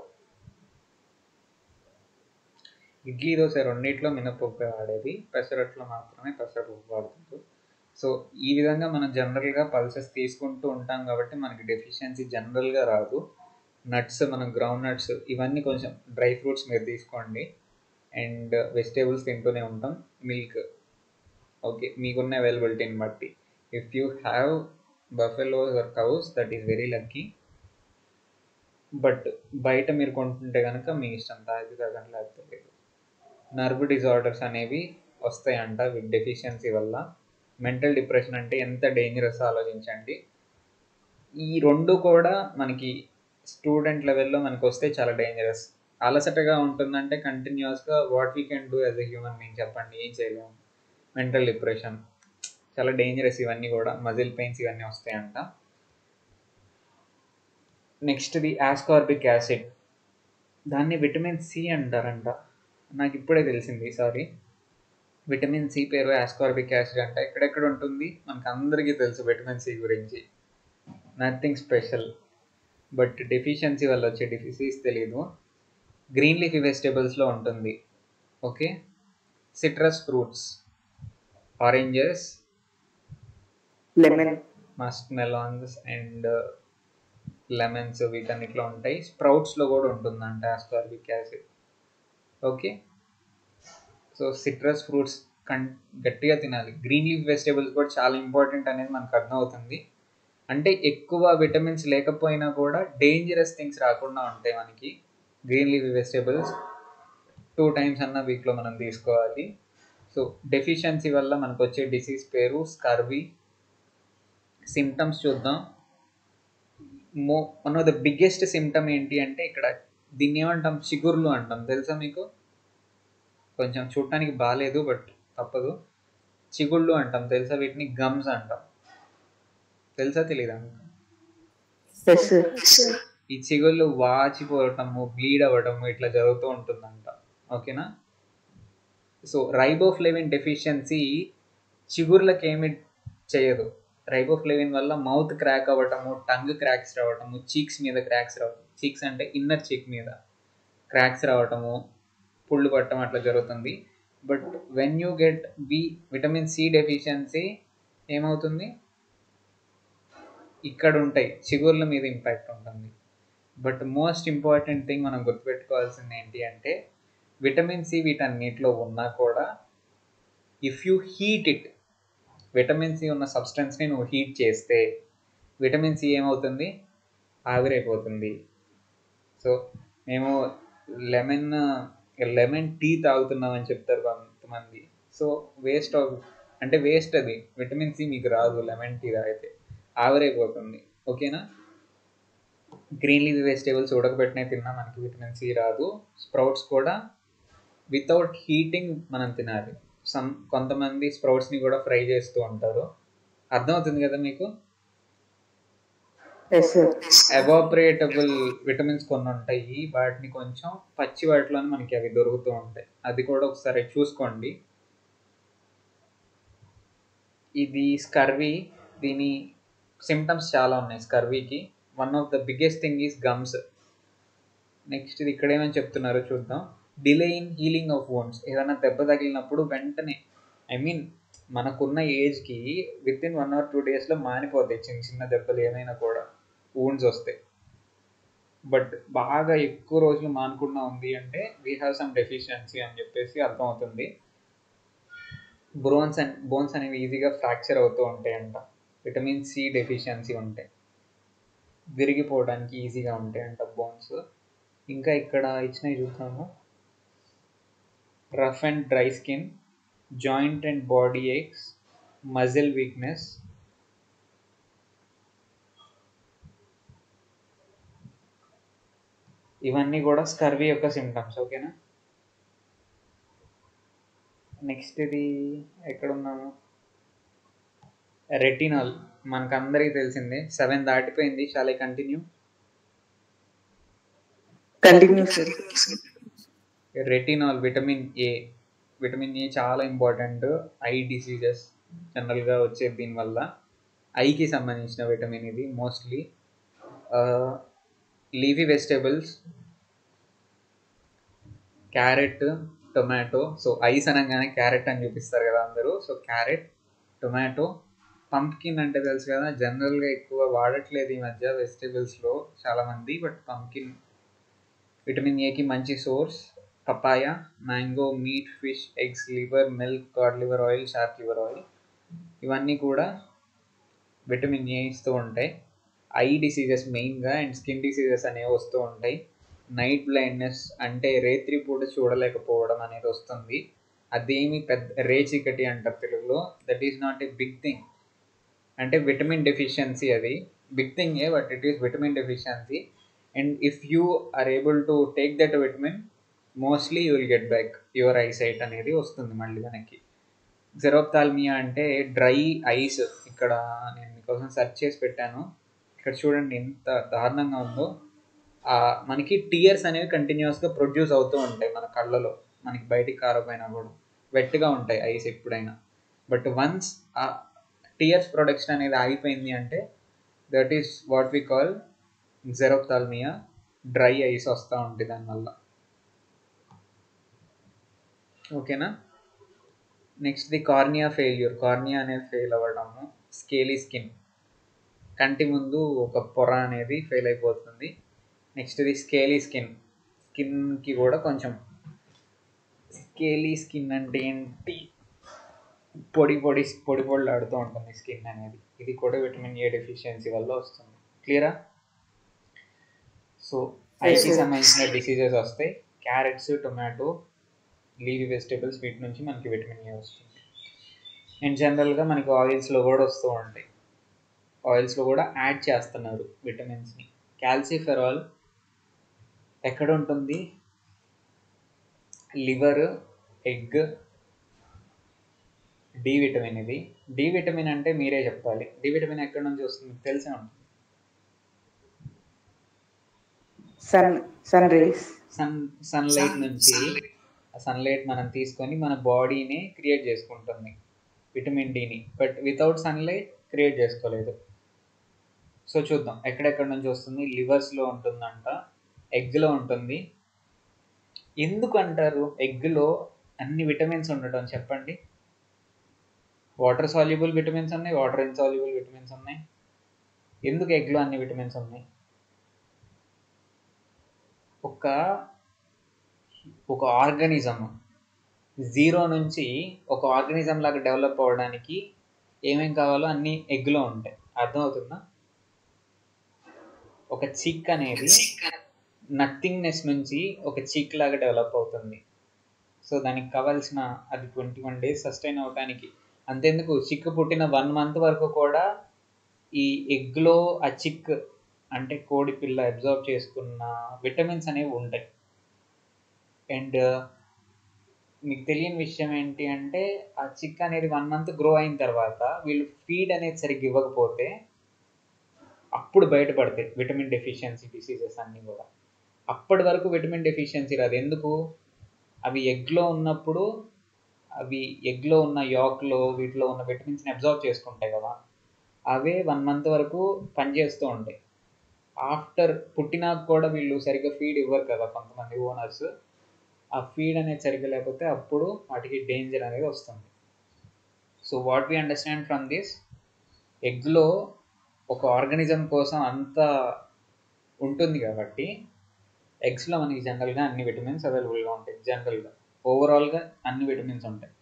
A: ఇడ్లీ దోశ రెండిట్లో మినపప్పు వాడేది పెసరట్లో మాత్రమే పెసరపప్పు వాడుతారు సో ఈ విధంగా మనం జనరల్గా పల్సెస్ తీసుకుంటూ ఉంటాం కాబట్టి మనకి డెఫిషియన్సీ జనరల్గా రాదు నట్స్ మనం గ్రౌండ్ నట్స్ ఇవన్నీ కొంచెం డ్రై ఫ్రూట్స్ మీరు తీసుకోండి అండ్ వెజిటేబుల్స్ తింటూనే ఉంటాం మిల్క్ ఓకే మీకున్న అవైలబిలిటీని బట్టి if you have buffaloes or cows that is very lucky but బయట మీరు కొంటుంటే కనుక మీ ఇష్టం తాగి తాగని లేకపోతే లేదు నర్వ్ డిజార్డర్స్ అనేవి వస్తాయంట విత్ డెఫిషియన్సీ వల్ల మెంటల్ డిప్రెషన్ అంటే ఎంత డేంజరస్ ఆలోచించండి ఈ రెండు కూడా మనకి స్టూడెంట్ లెవెల్లో మనకు వస్తే చాలా డేంజరస్ అలసటగా ఉంటుందంటే కంటిన్యూస్గా what we can do as a human being చెప్పండి ఏం చేయలేము మెంటల్ డిప్రెషన్ చాలా డేంజరస్ ఇవన్నీ కూడా మజిల్ పెయిన్స్ ఇవన్నీ వస్తాయంట నెక్స్ట్ది ఆస్కార్బిక్ యాసిడ్ దాన్ని విటమిన్ సి అంటారంట నాకు ఇప్పుడే తెలిసింది సారీ విటమిన్ సి పేరు ఆస్కార్బిక్ యాసిడ్ అంట ఎక్కడెక్కడ ఉంటుంది మనకు అందరికీ తెలుసు విటమిన్ సి గురించి నథింగ్ స్పెషల్ బట్ డెఫిషియన్సీ వల్ల వచ్చే డిఫిసీస్ తెలియదు గ్రీన్ లీఫీ వెజిటేబుల్స్లో ఉంటుంది okay citrus fruits oranges
C: lemon
A: musk melons and lemons వీటన్నిటిలో ఉంటాయి స్ప్రౌట్స్లో కూడా ఉంటుందంట ascorbic acid okay so citrus fruits కన్ గట్టిగా తినాలి గ్రీన్ లీఫ్ వెజిటేబుల్స్ కూడా చాలా ఇంపార్టెంట్ అనేది మనకు అర్థమవుతుంది అంటే ఎక్కువ విటమిన్స్ లేకపోయినా కూడా డేంజరస్ థింగ్స్ రాకుండా ఉంటాయి మనకి green leaf vegetables two times అన్న వీక్లో మనం తీసుకోవాలి సో డెఫిషియన్సీ వల్ల మనకు వచ్చే డిసీజ్ పేరు స్కర్వీ సిమ్టమ్స్ చూద్దాం మో one of the biggest symptom ఏంటి అంటే ఇక్కడ దీన్ని ఏమంటాం చిగుర్లు అంటాం తెలుసా మీకు కొంచెం చూడటానికి బాగాలేదు బట్ తప్పదు చిగుళ్ళు అంటాం తెలుసా వీటిని గమ్స్ అంటాం తెలుసా తెలీదా
C: ఎస్ సార్
A: ఈ చిగుళ్ళు వాచిపోవటము బ్లీడ్ అవ్వటము ఇట్లా జరుగుతూ ఉంటుందంట ఓకేనా సో రైబోఫ్లేవిన్ డెఫిషియన్సీ చిగుర్లకు ఏమి చేయదు రైబోఫ్లేవిన్ వల్ల మౌత్ క్రాక్ అవ్వటము టంగ్ క్రాక్స్ రావటము చీక్స్ మీద క్రాక్స్ రావటం చీక్స్ అంటే ఇన్నర్ చీక్ మీద క్రాక్స్ రావటము పుళ్ళు పట్టడం అట్లా జరుగుతుంది but when you get B vitamin C deficiency ఏమవుతుంది ఇక్కడ ఉంటాయి చిగుర్ల మీద ఇంపాక్ట్ ఉంటుంది బట్ మోస్ట్ ఇంపార్టెంట్ థింగ్ మనం గుర్తుపెట్టుకోవాల్సింది ఏంటి అంటే విటమిన్ సి వీటన్నిటిలో ఉన్నా కూడా if you heat it vitamin C ఉన్న సబ్స్టెన్స్ని నువ్వు హీట్ చేస్తే విటమిన్ సి ఏమవుతుంది ఆవిరైపోతుంది సో మేము లెమన్ లెమన్ టీ తాగుతున్నామని చెప్తారు కొంతమంది సో వేస్ట్ ఆఫ్ అంటే వేస్ట్ అది విటమిన్ సి మీకు రాదు లెమన్ టీ తాగితే ఆవిరైపోతుంది ఓకేనా గ్రీన్ లీఫీ వెజిటేబుల్స్ ఉడకబెట్టినవి తిన్నా మనకి విటమిన్ సి రాదు స్ప్రౌట్స్ కూడా వితౌట్ హీటింగ్ మనం తినాలి సమ్ కొంతమంది స్ప్రౌట్స్ని కూడా ఫ్రై చేస్తూ ఉంటారు అర్థమవుతుంది కదా మీకు
C: ఎస్ సార్
A: ఎవాపరేటబుల్ విటమిన్స్ కొన్ని ఉంటాయి వాటిని కొంచెం పచ్చి వాటిలోనే మనకి అవి దొరుకుతూ ఉంటాయి అది కూడా ఒకసారి చూసుకోండి ఇది స్కర్వీ దీని సిమ్టమ్స్ చాలా ఉన్నాయి స్కర్వీకి one of the biggest thing is gums next ఇది ఇక్కడ ఏమని చెప్తున్నారో చూద్దాం delay in healing of wounds ఏదైనా దెబ్బ తగిలినప్పుడు వెంటనే ఐ మీన్ మనకున్న ఏజ్కి within one or two డేస్లో మానిపోతాయి చిన్న చిన్న దెబ్బలు ఏమైనా కూడా వూండ్స్ వస్తాయి బట్ బాగా ఎక్కువ రోజులు మానకుండా ఉంది అంటే వీ హ్యావ్ సమ్ డెఫిషియన్సీ అని చెప్పేసి అర్థమవుతుంది బ్రోన్స్ అండ్ బోన్స్ అనేవి ఈజీగా ఫ్రాక్చర్ అవుతూ ఉంటాయంట విటమిన్ సి డెఫిషియన్సీ ఉంటాయి విరిగిపోవడానికి ఈజీగా ఉంటాయంట బోన్స్ ఇంకా ఇక్కడ ఇచ్చినవి చూద్దాము rough and dry skin joint and body aches muscle weakness ఇవన్నీ కూడా స్కర్వీ యొక్క సిమ్టమ్స్ ఓకేనా నెక్స్ట్ ఇది ఎక్కడున్నాము రెటినాల్ మనకందరికీ తెలిసిందే సెవెన్ దాటిపోయింది చాలా continue
C: continue sir
A: retinol vitamin A vitamin A చాలా ఇంపార్టెంట్ ఐ డిసీజెస్ జనరల్గా వచ్చేది దీనివల్ల ఐకి సంబంధించిన విటమిన్ ఇది mostly leafy vegetables carrot tomato so eyes అనగానే క్యారెట్ అని చూపిస్తారు కదా అందరూ సో క్యారెట్ టొమాటో పంప్కిన్ అంటే తెలుసు కదా జనరల్గా ఎక్కువ వాడట్లేదు ఈ మధ్య వెజిటేబుల్స్లో చాలామంది బట్ పంప్కిన్ విటమిన్ ఏకి మంచి source papaya mango meat fish eggs liver milk curd liver oil shark liver oil ఇవన్నీ కూడా విటమిన్ ఏ ఇస్తూ ఉంటాయి ఐ డిసీజెస్ మెయిన్గా అండ్ స్కిన్ డిసీజెస్ అనేవి వస్తూ ఉంటాయి నైట్ బ్లైండ్నెస్ అంటే రేత్రి పూట చూడలేకపోవడం అనేది వస్తుంది అదేమి పెద్ద రే చీకటి అంటారు తెలుగులో that is not a big thing అంటే విటమిన్ డెఫిషియన్సీ అది బిగ్ థింగ్ ఏ but it is vitamin deficiency and if you are able to take that vitamin mostly you will get back your eyesight అనేది వస్తుంది మళ్ళీ వెనక్కి జెరోప్తాల్మియా అంటే dry ice ఇక్కడ నేను మీకోసం సెర్చ్ చేసి పెట్టాను ఇక్కడ చూడండి ఎంత దారుణంగా ఉందో ఆ, మనకి టీయర్స్ అనేవి కంటిన్యూస్గా ప్రొడ్యూస్ అవుతూ ఉంటాయి మన కళ్ళలో మనకి బయటికి కారపోయినా కూడా వెట్గా ఉంటాయి ఐస్ ఎప్పుడైనా బట్ వన్స్ ఆ టీయర్స్ ప్రొడక్షన్ అనేది ఆగిపోయింది అంటే that is what we call xerophthalmia dry eyes వస్తూ ఉంటుంది దానివల్ల ఓకేనా next the cornea failure cornea అనేది ఫెయిల్ అవ్వడము స్కేలీ స్కిన్ కంటి ముందు ఒక పొర అనేది ఫెయిల్ అయిపోతుంది నెక్స్ట్ ది స్కేలీ స్కిన్ స్కిన్కి కూడా కొంచెం స్కేలీ స్కిన్ అంటే ఏంటి పొడి పొడి పొడి పొడిలాడుతూ ఉంటుంది స్కిన్ అనేది ఇది కూడా విటమిన్ ఏ డెఫిషియన్సీ వల్ల వస్తుంది క్లియరా సో ఐకి సంబంధించిన డిసీజెస్ వస్తాయి క్యారెట్స్ టొమాటో లీవీ వెజిటేబుల్స్ వీటి నుంచి మనకి విటమిన్ ఏ వస్తుంది అండ్ జనరల్గా మనకి ఆయిల్స్లో కూడా వస్తూ ఉంటాయి ఆయిల్స్లో కూడా యాడ్ చేస్తున్నారు విటమిన్స్ని క్యాల్సిఫెరాల్ ఎక్కడ ఉంటుంది లివర్ ఎగ్ డి విటమిన్ ఇది డి విటమిన్ అంటే మీరే చెప్పాలి డి విటమిన్ ఎక్కడి నుంచి వస్తుంది తెలిసే ఉంటుంది
C: sun sun rays
A: sun sunlight నుంచి ఆ సన్లైట్ మనం తీసుకొని మన బాడీని క్రియేట్ చేసుకుంటుంది విటమిన్ డిని బట్ వితౌట్ సన్లైట్ క్రియేట్ చేసుకోలేదు సో చూద్దాం ఎక్కడెక్కడ నుంచి వస్తుంది లివర్స్లో ఉంటుందంట ఎగ్లో ఉంటుంది ఎందుకు అంటారు ఎగ్లో అన్ని విటమిన్స్ ఉండటం చెప్పండి వాటర్ సాల్యుబుల్ విటమిన్స్ ఉన్నాయి వాటర్ ఇన్సాల్యుబుల్ విటమిన్స్ ఉన్నాయి ఎందుకు ఎగ్లో అన్ని విటమిన్స్ ఉన్నాయి ఒక ఒక ఆర్గానిజం జీరో నుంచి ఒక ఆర్గానిజం లాగా డెవలప్ అవ్వడానికి ఏమేం కావాలో అన్ని ఎగ్లో ఉంటాయి అర్థమవుతుందా ఒక చిక్ అనేది నథింగ్నెస్ నుంచి ఒక చిక్ లాగా డెవలప్ అవుతుంది సో దానికి కావాల్సిన అది ట్వంటీ వన్ డేస్ సస్టైన్ అవడానికి అంతేందుకు చిక్ పుట్టిన వన్ మంత్ వరకు కూడా ఈ ఎగ్లో ఆ చిక్ అంటే కోడి పిల్ల అబ్జర్వ్ చేసుకున్న విటమిన్స్ అనేవి ఉంటాయి అండ్ మీకు తెలియని విషయం ఏంటి అంటే ఆ చిక్ అనేది వన్ మంత్ గ్రో అయిన తర్వాత వీళ్ళు ఫీడ్ అనేది సరిగ్గా ఇవ్వకపోతే అప్పుడు బయటపడతాయి విటమిన్ డెఫిషియన్సీ డిసీజెస్ అన్నీ కూడా అప్పటి వరకు విటమిన్ డెఫిషియన్సీ రాదు ఎందుకు అవి ఎగ్లో ఉన్నప్పుడు అవి ఎగ్లో ఉన్న యాక్లో వీటిలో ఉన్న విటమిన్స్ని అబ్జర్వ్ చేసుకుంటాయి కదా అవే వన్ మంత్ వరకు పనిచేస్తూ ఉంటాయి ఆఫ్టర్ పుట్టినాక కూడా వీళ్ళు సరిగ్గా ఫీడ్ ఇవ్వరు కదా కొంతమంది ఓనర్స్ ఆ ఫీడ్ అనేది సరిగ్గా లేకపోతే అప్పుడు వాటికి డేంజర్ అనేది వస్తుంది so what we understand from this ఎగ్లో ఒక ఆర్గానిజం కోసం అంత ఉంటుంది కాబట్టి ఎగ్స్లో మనకి జనరల్గా అన్ని విటమిన్స్ అవైలబుల్గా ఉంటాయి జనరల్గా ఓవరాల్గా అన్ని విటమిన్స్ ఉంటాయి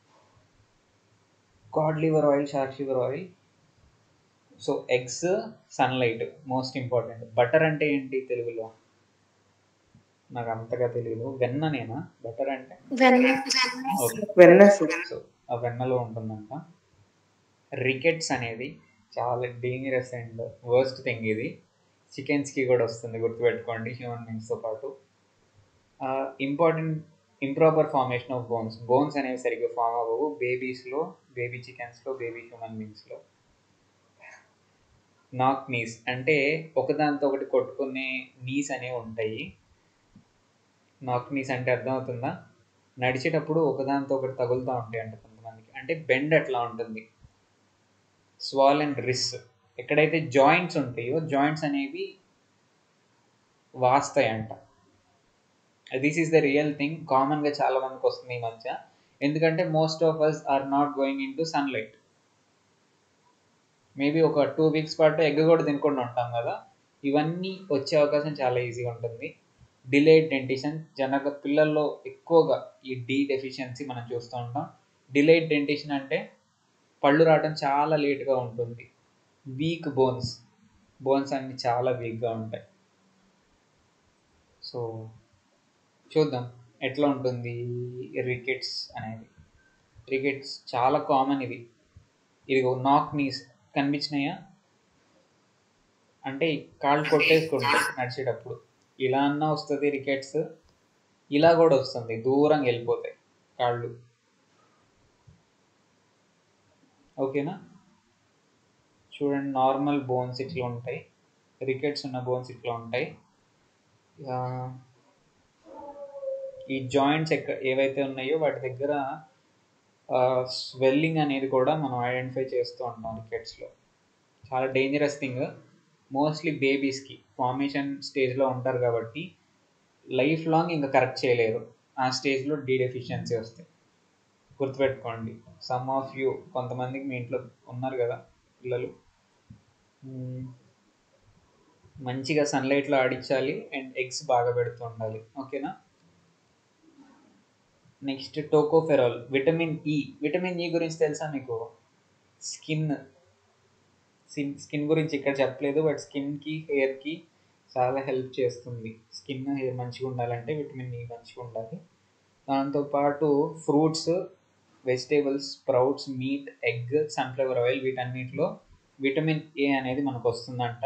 A: cod liver oil shark liver oil so eggs sunlight most important butter అంటే ఏంటి తెలుగులో నాకు అంతగా తెలియదు వెన్ననేనా బటర్ అంటే
B: వెన్న
A: ఓకే
C: వెన్న సార్
A: సో ఆ వెన్నలో ఉంటుందంట రికెట్స్ అనేది చాలా డేంజరస్ అండ్ వర్స్ట్ థింగ్ ఇది చికెన్స్కి కూడా వస్తుంది గుర్తుపెట్టుకోండి హ్యూమన్ బీయింగ్స్తో పాటు important improper formation of bones bones అనేవి సరిగ్గా ఫామ్ అవ్వవు బేబీస్లో బేబీ చికెన్స్లో బేబీ హ్యూమన్ బీయింగ్స్లో నాక్ నీస్ అంటే ఒకదానితో ఒకటి కొట్టుకునే నీస్ అనేవి ఉంటాయి నాక్ నీస్ అంటే అర్థమవుతుందా నడిచేటప్పుడు ఒకదానితో ఒకటి తగులుతూ ఉంటాయి అంట కొంతమందికి అంటే బెండ్ అట్లా ఉంటుంది స్వాల్ అండ్ రిస్ ఎక్కడైతే జాయింట్స్ ఉంటాయో జాయింట్స్ అనేవి వాస్తాయంట this is the real thing కామన్గా చాలా మందికి వస్తుంది ఈ మధ్య ఎందుకంటే most of us are not going into sunlight maybe ఒక టూ వీక్స్ పాటు ఎగ్ కూడా తినకుండా ఉంటాం కదా ఇవన్నీ వచ్చే అవకాశం చాలా ఈజీగా ఉంటుంది డిలేడ్ డెంటిషన్ జనరల్గా పిల్లల్లో ఎక్కువగా ఈ డి డెఫిషియన్సీ మనం చూస్తూ ఉంటాం డిలేడ్ డెంటిషన్ అంటే పళ్ళు రావడం చాలా లేట్గా ఉంటుంది వీక్ బోన్స్ బోన్స్ అన్ని చాలా వీక్గా ఉంటాయి సో చూద్దాం ఎట్లా ఉంటుంది రికెట్స్ అనేది రికెట్స్ చాలా కామన్ ఇది ఇది నాక్ నీస్ కనిపించినాయా అంటే కాళ్ళు కొట్టేసుకుంటాయి నడిచేటప్పుడు ఇలా అన్నా వస్తుంది రికెట్స్ ఇలా కూడా వస్తుంది దూరంగా వెళ్ళిపోతాయి కాళ్ళు ఓకేనా చూడండి నార్మల్ బోన్స్ ఇట్లా ఉంటాయి రికెట్స్ ఉన్న బోన్స్ ఇట్లా ఉంటాయి ఆ, ఈ జాయింట్స్ ఎక్క ఏవైతే ఉన్నాయో వాటి దగ్గర స్వెల్లింగ్ అనేది కూడా మనం ఐడెంటిఫై చేస్తూ ఉంటాం రికెట్స్లో చాలా డేంజరస్ థింగ్ మోస్ట్లీ బేబీస్కి ఫార్మేషన్ స్టేజ్లో ఉంటారు కాబట్టి లైఫ్ లాంగ్ ఇంకా కరెక్ట్ చేయలేరు ఆ స్టేజ్లో డీ డెఫిషియన్సీ వస్తాయి గుర్తుపెట్టుకోండి సమ్ ఆఫ్ యూ కొంతమందికి మీ ఇంట్లో ఉన్నారు కదా పిల్లలు మ్మ్. మంచిగా సన్లైట్లో ఆడించాలి అండ్ ఎగ్స్ బాగా పెడుతూ ఉండాలి ఓకేనా next tocopherol vitamin E vitamin E గురించి తెలుసా మీకు స్కిన్ స్కిన్ స్కిన్ గురించి ఇక్కడ చెప్పలేదు బట్ స్కిన్కి హెయిర్కి చాలా హెల్ప్ చేస్తుంది స్కిన్ హెయిర్ మంచిగా ఉండాలంటే విటమిన్ ఈ మంచిగా ఉండాలి దాంతోపాటు fruits vegetables sprouts meat egg sunflower oil వీటన్నిటిలో విటమిన్ ఏ అనేది మనకు వస్తుందంట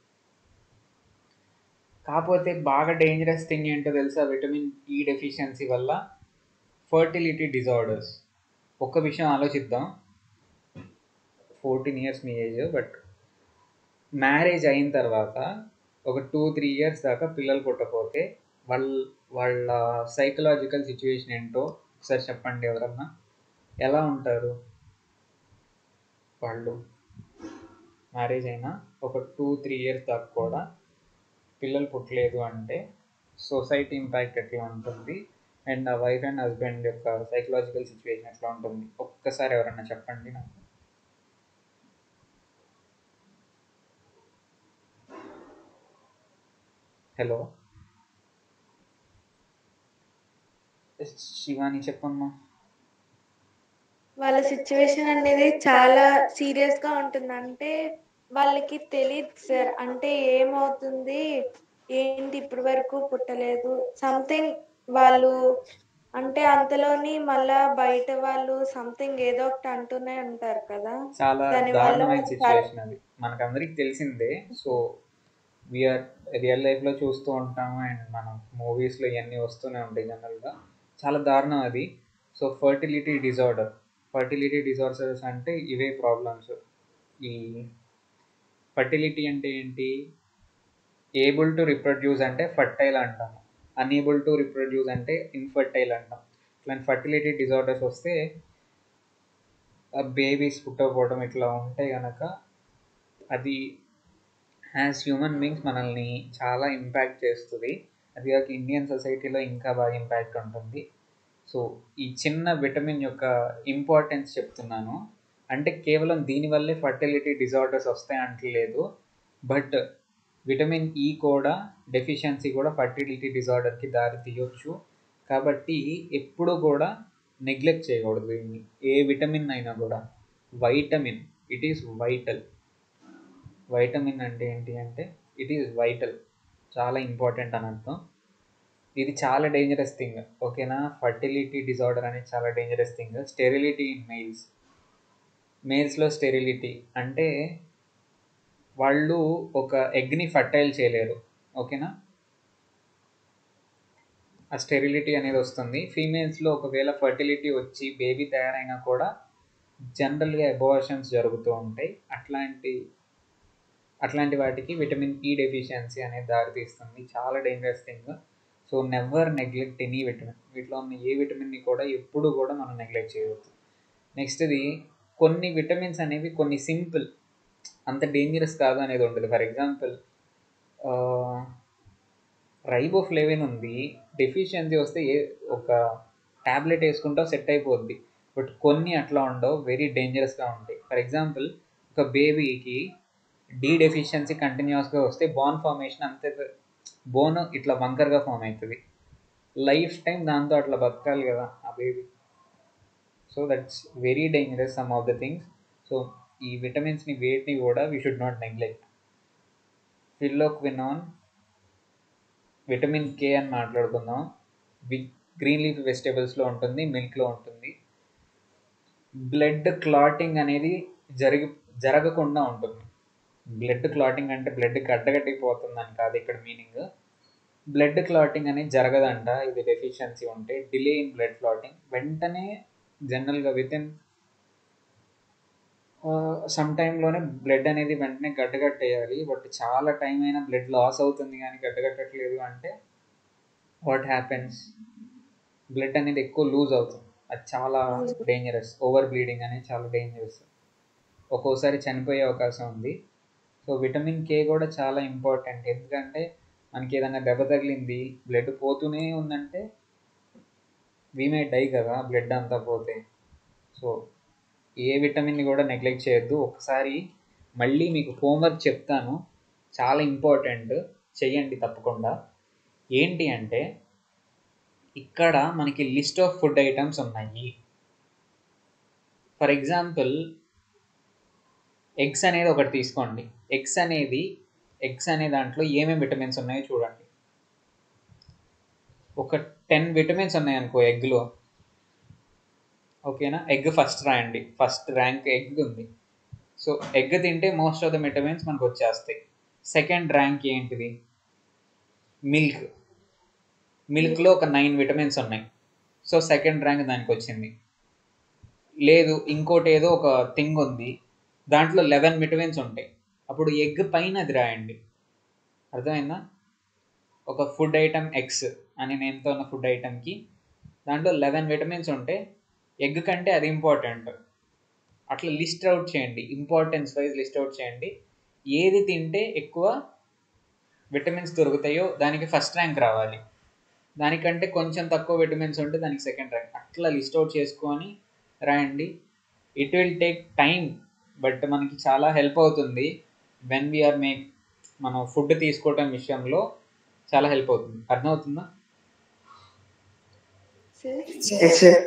A: కాకపోతే బాగా డేంజరస్ థింగ్ ఏంటో తెలుసా విటమిన్ ఈ డెఫిషియన్సీ వల్ల ఫర్టిలిటీ డిజార్డర్స్ ఒక్క విషయం ఆలోచిద్దాం ఫోర్టీన్ ఇయర్స్ మీ ఏజ్ బట్ మ్యారేజ్ అయిన తర్వాత ఒక టూ త్రీ ఇయర్స్ దాకా పిల్లలు పుట్టకపోతే వాళ్ళ వాళ్ళ సైకలాజికల్ సిచ్యువేషన్ ఏంటో ఒకసారి చెప్పండి ఎవరన్నా ఎలా ఉంటారు వాళ్ళు మ్యారేజ్ అయినా ఒక టూ త్రీ ఇయర్స్ దాకా కూడా పిల్లలు పుట్టలేదు అంటే సొసైటీ ఇంపాక్ట్ ఎట్లా ఉంటుంది అండ్ ఆ వైఫ్ అండ్ హస్బెండ్ యొక్క సైకలాజికల్ సిచ్యువేషన్ ఎట్లా ఉంటుంది ఒక్కసారి ఎవరన్నా చెప్పండి నాకు హలో శివాని చెప్పమ్మా
B: వాళ్ళ సిచ్యువేషన్ అనేది చాలా సీరియస్ గా ఉంటుంది అంటే వాళ్ళకి తెలియదు సార్ అంటే ఏమవుతుంది ఏంటి ఇప్పటి వరకు పుట్టలేదు సంథింగ్ వాళ్ళు అంటే అంతలోని మళ్ళా బయట వాళ్ళు సంథింగ్ ఏదో ఒకటి అంటూనే ఉంటారు కదా
A: చాలా
B: దానివల్ల
A: దారుణమైన
B: చాలా-
A: సిచ్యువేషన్ అది మనకందరికి తెలిసిందే సో వీఆర్ రియల్ లైఫ్లో చూస్తూ ఉంటాము అండ్ మనం మూవీస్లో ఇవన్నీ వస్తూనే ఉంటాయి జనరల్గా చాలా దారుణం అది so fertility disorder fertility disorders అంటే ఇవే ప్రాబ్లమ్స్ ఈ ఫర్టిలిటీ అంటే ఏంటి ఏబుల్ టు రిప్రొడ్యూస్ అంటే ఫర్టైల్ అంటాము అన్ఏబుల్ టు రిప్రొడ్యూస్ అంటే ఇన్ఫర్టైల్ అంటాం ఇట్లాంటి ఫర్టిలిటీ డిజార్డర్స్ వస్తే బేబీస్ పుట్టకపోవడం ఇట్లా ఉంటే కనుక అది యాజ్ హ్యూమన్ బీయింగ్స్ మనల్ని చాలా ఇంపాక్ట్ చేస్తుంది అది కాక ఇండియన్ సొసైటీలో ఇంకా బాగా ఇంపాక్ట్ ఉంటుంది సో ఈ చిన్న విటమిన్ యొక్క ఇంపార్టెన్స్ చెప్తున్నాను అంటే కేవలం దీనివల్లే ఫర్టిలిటీ డిజార్డర్స్ వస్తాయి అంటలేదు బట్ విటమిన్ ఈ కూడా డెఫిషియన్సీ కూడా ఫర్టిలిటీ డిజార్డర్కి దారి తీయొచ్చు కాబట్టి ఎప్పుడూ కూడా నెగ్లెక్ట్ చేయకూడదు దీన్ని ఏ విటమిన్ అయినా కూడా vitamin it is vital vitamin అంటే ఏంటి అంటే ఇట్ ఈస్ వైటల్ చాలా ఇంపార్టెంట్ అని అర్థం ఇది చాలా డేంజరస్ థింగ్ ఓకేనా ఫర్టిలిటీ డిజార్డర్ అనేది చాలా dangerous thing sterility in males మేల్స్లో స్టెరిలిటీ అంటే వాళ్ళు ఒక ఎగ్ని ఫర్టైల్ చేయలేరు ఓకేనా ఆ స్టెరిలిటీ అనేది వస్తుంది ఫీమేల్స్లో ఒకవేళ ఫర్టిలిటీ వచ్చి బేబీ తయారైనా కూడా జనరల్గా అబార్షన్స్ జరుగుతూ ఉంటాయి అట్లాంటి అట్లాంటి వాటికి విటమిన్ ఈ డెఫిషియన్సీ అనేది దారితీస్తుంది చాలా dangerous thing so never neglect any vitamin వీటిలో ఉన్న ఏ విటమిన్ని కూడా ఎప్పుడు కూడా మనం నెగ్లెక్ట్ చేయవద్దు నెక్స్ట్ది కొన్ని విటమిన్స్ అనేవి కొన్ని సింపుల్ అంత డేంజరస్ కాదు అనేది ఉంటుంది ఫర్ ఎగ్జాంపుల్ రైబోఫ్లేవిన్ ఉంది డెఫిషియన్సీ వస్తే ఏ ఒక ట్యాబ్లెట్ వేసుకుంటా సెట్ అయిపోద్ది బట్ కొన్ని అట్లా ఉండవు వెరీ డేంజరస్గా ఉంటాయి ఫర్ ఎగ్జాంపుల్ ఒక బేబీకి డి డెఫిషియన్సీ కంటిన్యూస్గా వస్తే బోన్ ఫార్మేషన్ అంతే బోన్ ఇట్లా వంకర్గా ఫామ్ అవుతుంది లైఫ్ టైం దాంతో అట్లా బతకాలి కదా ఆ baby so that's very dangerous some of the things so ఈ విటమిన్స్ని వేటిని కూడా we should not neglect phylloquinone vitamin K అని మాట్లాడుకుందాం వి గ్రీన్ లీఫ్ వెజిటేబుల్స్లో ఉంటుంది మిల్క్లో ఉంటుంది బ్లడ్ క్లాటింగ్ అనేది జరిగి జరగకుండా ఉంటుంది బ్లడ్ క్లాటింగ్ అంటే బ్లడ్ గడ్డగట్టిపోతుంది అని కాదు ఇక్కడ మీనింగ్ బ్లడ్ క్లాటింగ్ అనేది జరగదంట ఇది డెఫిషియన్సీ ఉంటే డిలే ఇన్ బ్లడ్ క్లాటింగ్ వెంటనే జనరల్గా విత్ ఇన్ సమ్ టైంలోనే బ్లడ్ అనేది వెంటనే గడ్డగట్టేయాలి బట్ చాలా టైం అయినా బ్లడ్ లాస్ అవుతుంది కానీ గడ్డగట్టట్లేదు అంటే వాట్ హ్యాపెన్స్ బ్లడ్ అనేది ఎక్కువ లూజ్ అవుతుంది అది చాలా డేంజరస్ ఓవర్ బ్లీడింగ్ అనేది చాలా డేంజరస్ ఒక్కోసారి చనిపోయే అవకాశం ఉంది సో విటమిన్ కే కూడా చాలా ఇంపార్టెంట్ ఎందుకంటే మనకి ఏదైనా దెబ్బ తగిలింది బ్లడ్ పోతూనే ఉందంటే వీ మే డై కదా బ్లడ్ అంతా పోతే సో ఏ విటమిన్ని కూడా నెగ్లెక్ట్ చేయొద్దు ఒకసారి మళ్ళీ మీకు హోంవర్క్ చెప్తాను చాలా ఇంపార్టెంట్ చెయ్యండి తప్పకుండా ఏంటి అంటే ఇక్కడ మనకి లిస్ట్ ఆఫ్ ఫుడ్ ఐటమ్స్ ఉన్నాయి ఫర్ ఎగ్జాంపుల్ ఎగ్స్ అనేది ఒకటి తీసుకోండి ఎగ్స్ అనేది ఎగ్స్ అనే దాంట్లో ఏమేమి విటమిన్స్ ఉన్నాయో చూడండి ఒక టెన్ విటమిన్స్ ఉన్నాయి అనుకో ఎగ్లో ఓకేనా ఎగ్ ఫస్ట్ రాయండి ఫస్ట్ ర్యాంక్ ఎగ్ ఉంది సో ఎగ్ తింటే మోస్ట్ ఆఫ్ ద విటమిన్స్ మనకు వచ్చేస్తాయి సెకండ్ ర్యాంక్ ఏంటిది మిల్క్ మిల్క్లో ఒక నైన్ విటమిన్స్ ఉన్నాయి సో సెకండ్ ర్యాంక్ దానికి వచ్చింది లేదు ఇంకోటి ఏదో ఒక థింగ్ ఉంది దాంట్లో లెవెన్ విటమిన్స్ ఉంటాయి అప్పుడు ఎగ్ పైన అది రాయండి అర్థమైందా ఒక ఫుడ్ ఐటమ్ ఎగ్స్ అని నేమ్తో ఉన్న ఫుడ్ ఐటమ్కి దాంట్లో లెవెన్ విటమిన్స్ ఉంటే ఎగ్ కంటే అది ఇంపార్టెంట్ అట్లా లిస్ట్ అవుట్ చేయండి ఇంపార్టెన్స్ వైజ్ లిస్ట్ అవుట్ చేయండి ఏది తింటే ఎక్కువ విటమిన్స్ దొరుకుతాయో దానికి ఫస్ట్ ర్యాంక్ రావాలి దానికంటే కొంచెం తక్కువ విటమిన్స్ ఉంటే దానికి సెకండ్ ర్యాంక్ అట్లా లిస్ట్ అవుట్ చేసుకొని రాయండి it will take time but మనకి చాలా హెల్ప్ అవుతుంది వెన్ వీఆర్ మేక్ మనం ఫుడ్ తీసుకోవటం విషయంలో చాలా హెల్ప్ అవుతుంది అర్థమవుతుందా
C: Yes, sir.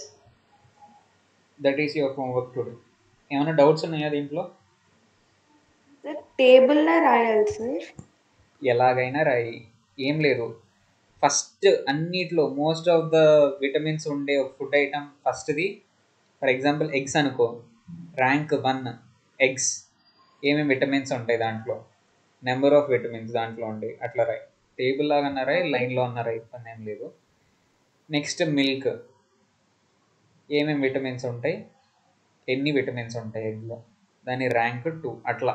A: That is your homework today ఏమైనా డౌట్స్ ఉన్నాయా దీంట్లో
B: సార్ టేబుల్ లో రాయాలి సార్
A: ఎలాగైనా రాయి ఏం లేదు ఫస్ట్ అన్నిట్లో మోస్ట్ ఆఫ్ ద విటమిన్స్ ఉండే ఫుడ్ ఐటమ్ ఫస్ట్ది ఫర్ ఎగ్జాంపుల్ ఎగ్స్ అనుకో ర్యాంక్ వన్ ఎగ్స్ ఏమేమి విటమిన్స్ ఉంటాయి దాంట్లో నెంబర్ ఆఫ్ విటమిన్స్ దాంట్లో ఉంటాయి అట్లా రాయి టేబుల్ లాగా అన్నారా లైన్లో అన్నారా ఇబ్బంది ఏం లేదు నెక్స్ట్ మిల్క్ ఏమేమి విటమిన్స్ ఉంటాయి ఎన్ని విటమిన్స్ ఉంటాయి ఎగ్లో దాని ర్యాంక్ టూ అట్లా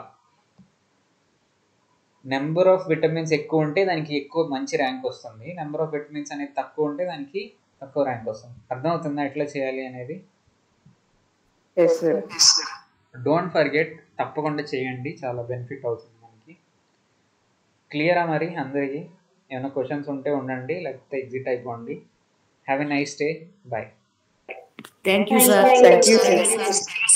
A: నెంబర్ ఆఫ్ విటమిన్స్ ఎక్కువ ఉంటే దానికి ఎక్కువ మంచి ర్యాంక్ వస్తుంది నెంబర్ ఆఫ్ విటమిన్స్ అనేది తక్కువ ఉంటే దానికి తక్కువ ర్యాంక్ వస్తుంది అర్థమవుతుందా ఎట్లా చేయాలి అనేది
C: Yes, sir.
A: డోంట్ ఫర్గెట్ తప్పకుండా చేయండి చాలా బెనిఫిట్ అవుతుంది మనకి క్లియరా మరి అందరికీ ఏమైనా క్వశ్చన్స్ ఉంటే ఉండండి లేకపోతే ఎగ్జిట్ అయిపోండి have a nice day bye
D: Thank you, sir.
C: Thank you, sir.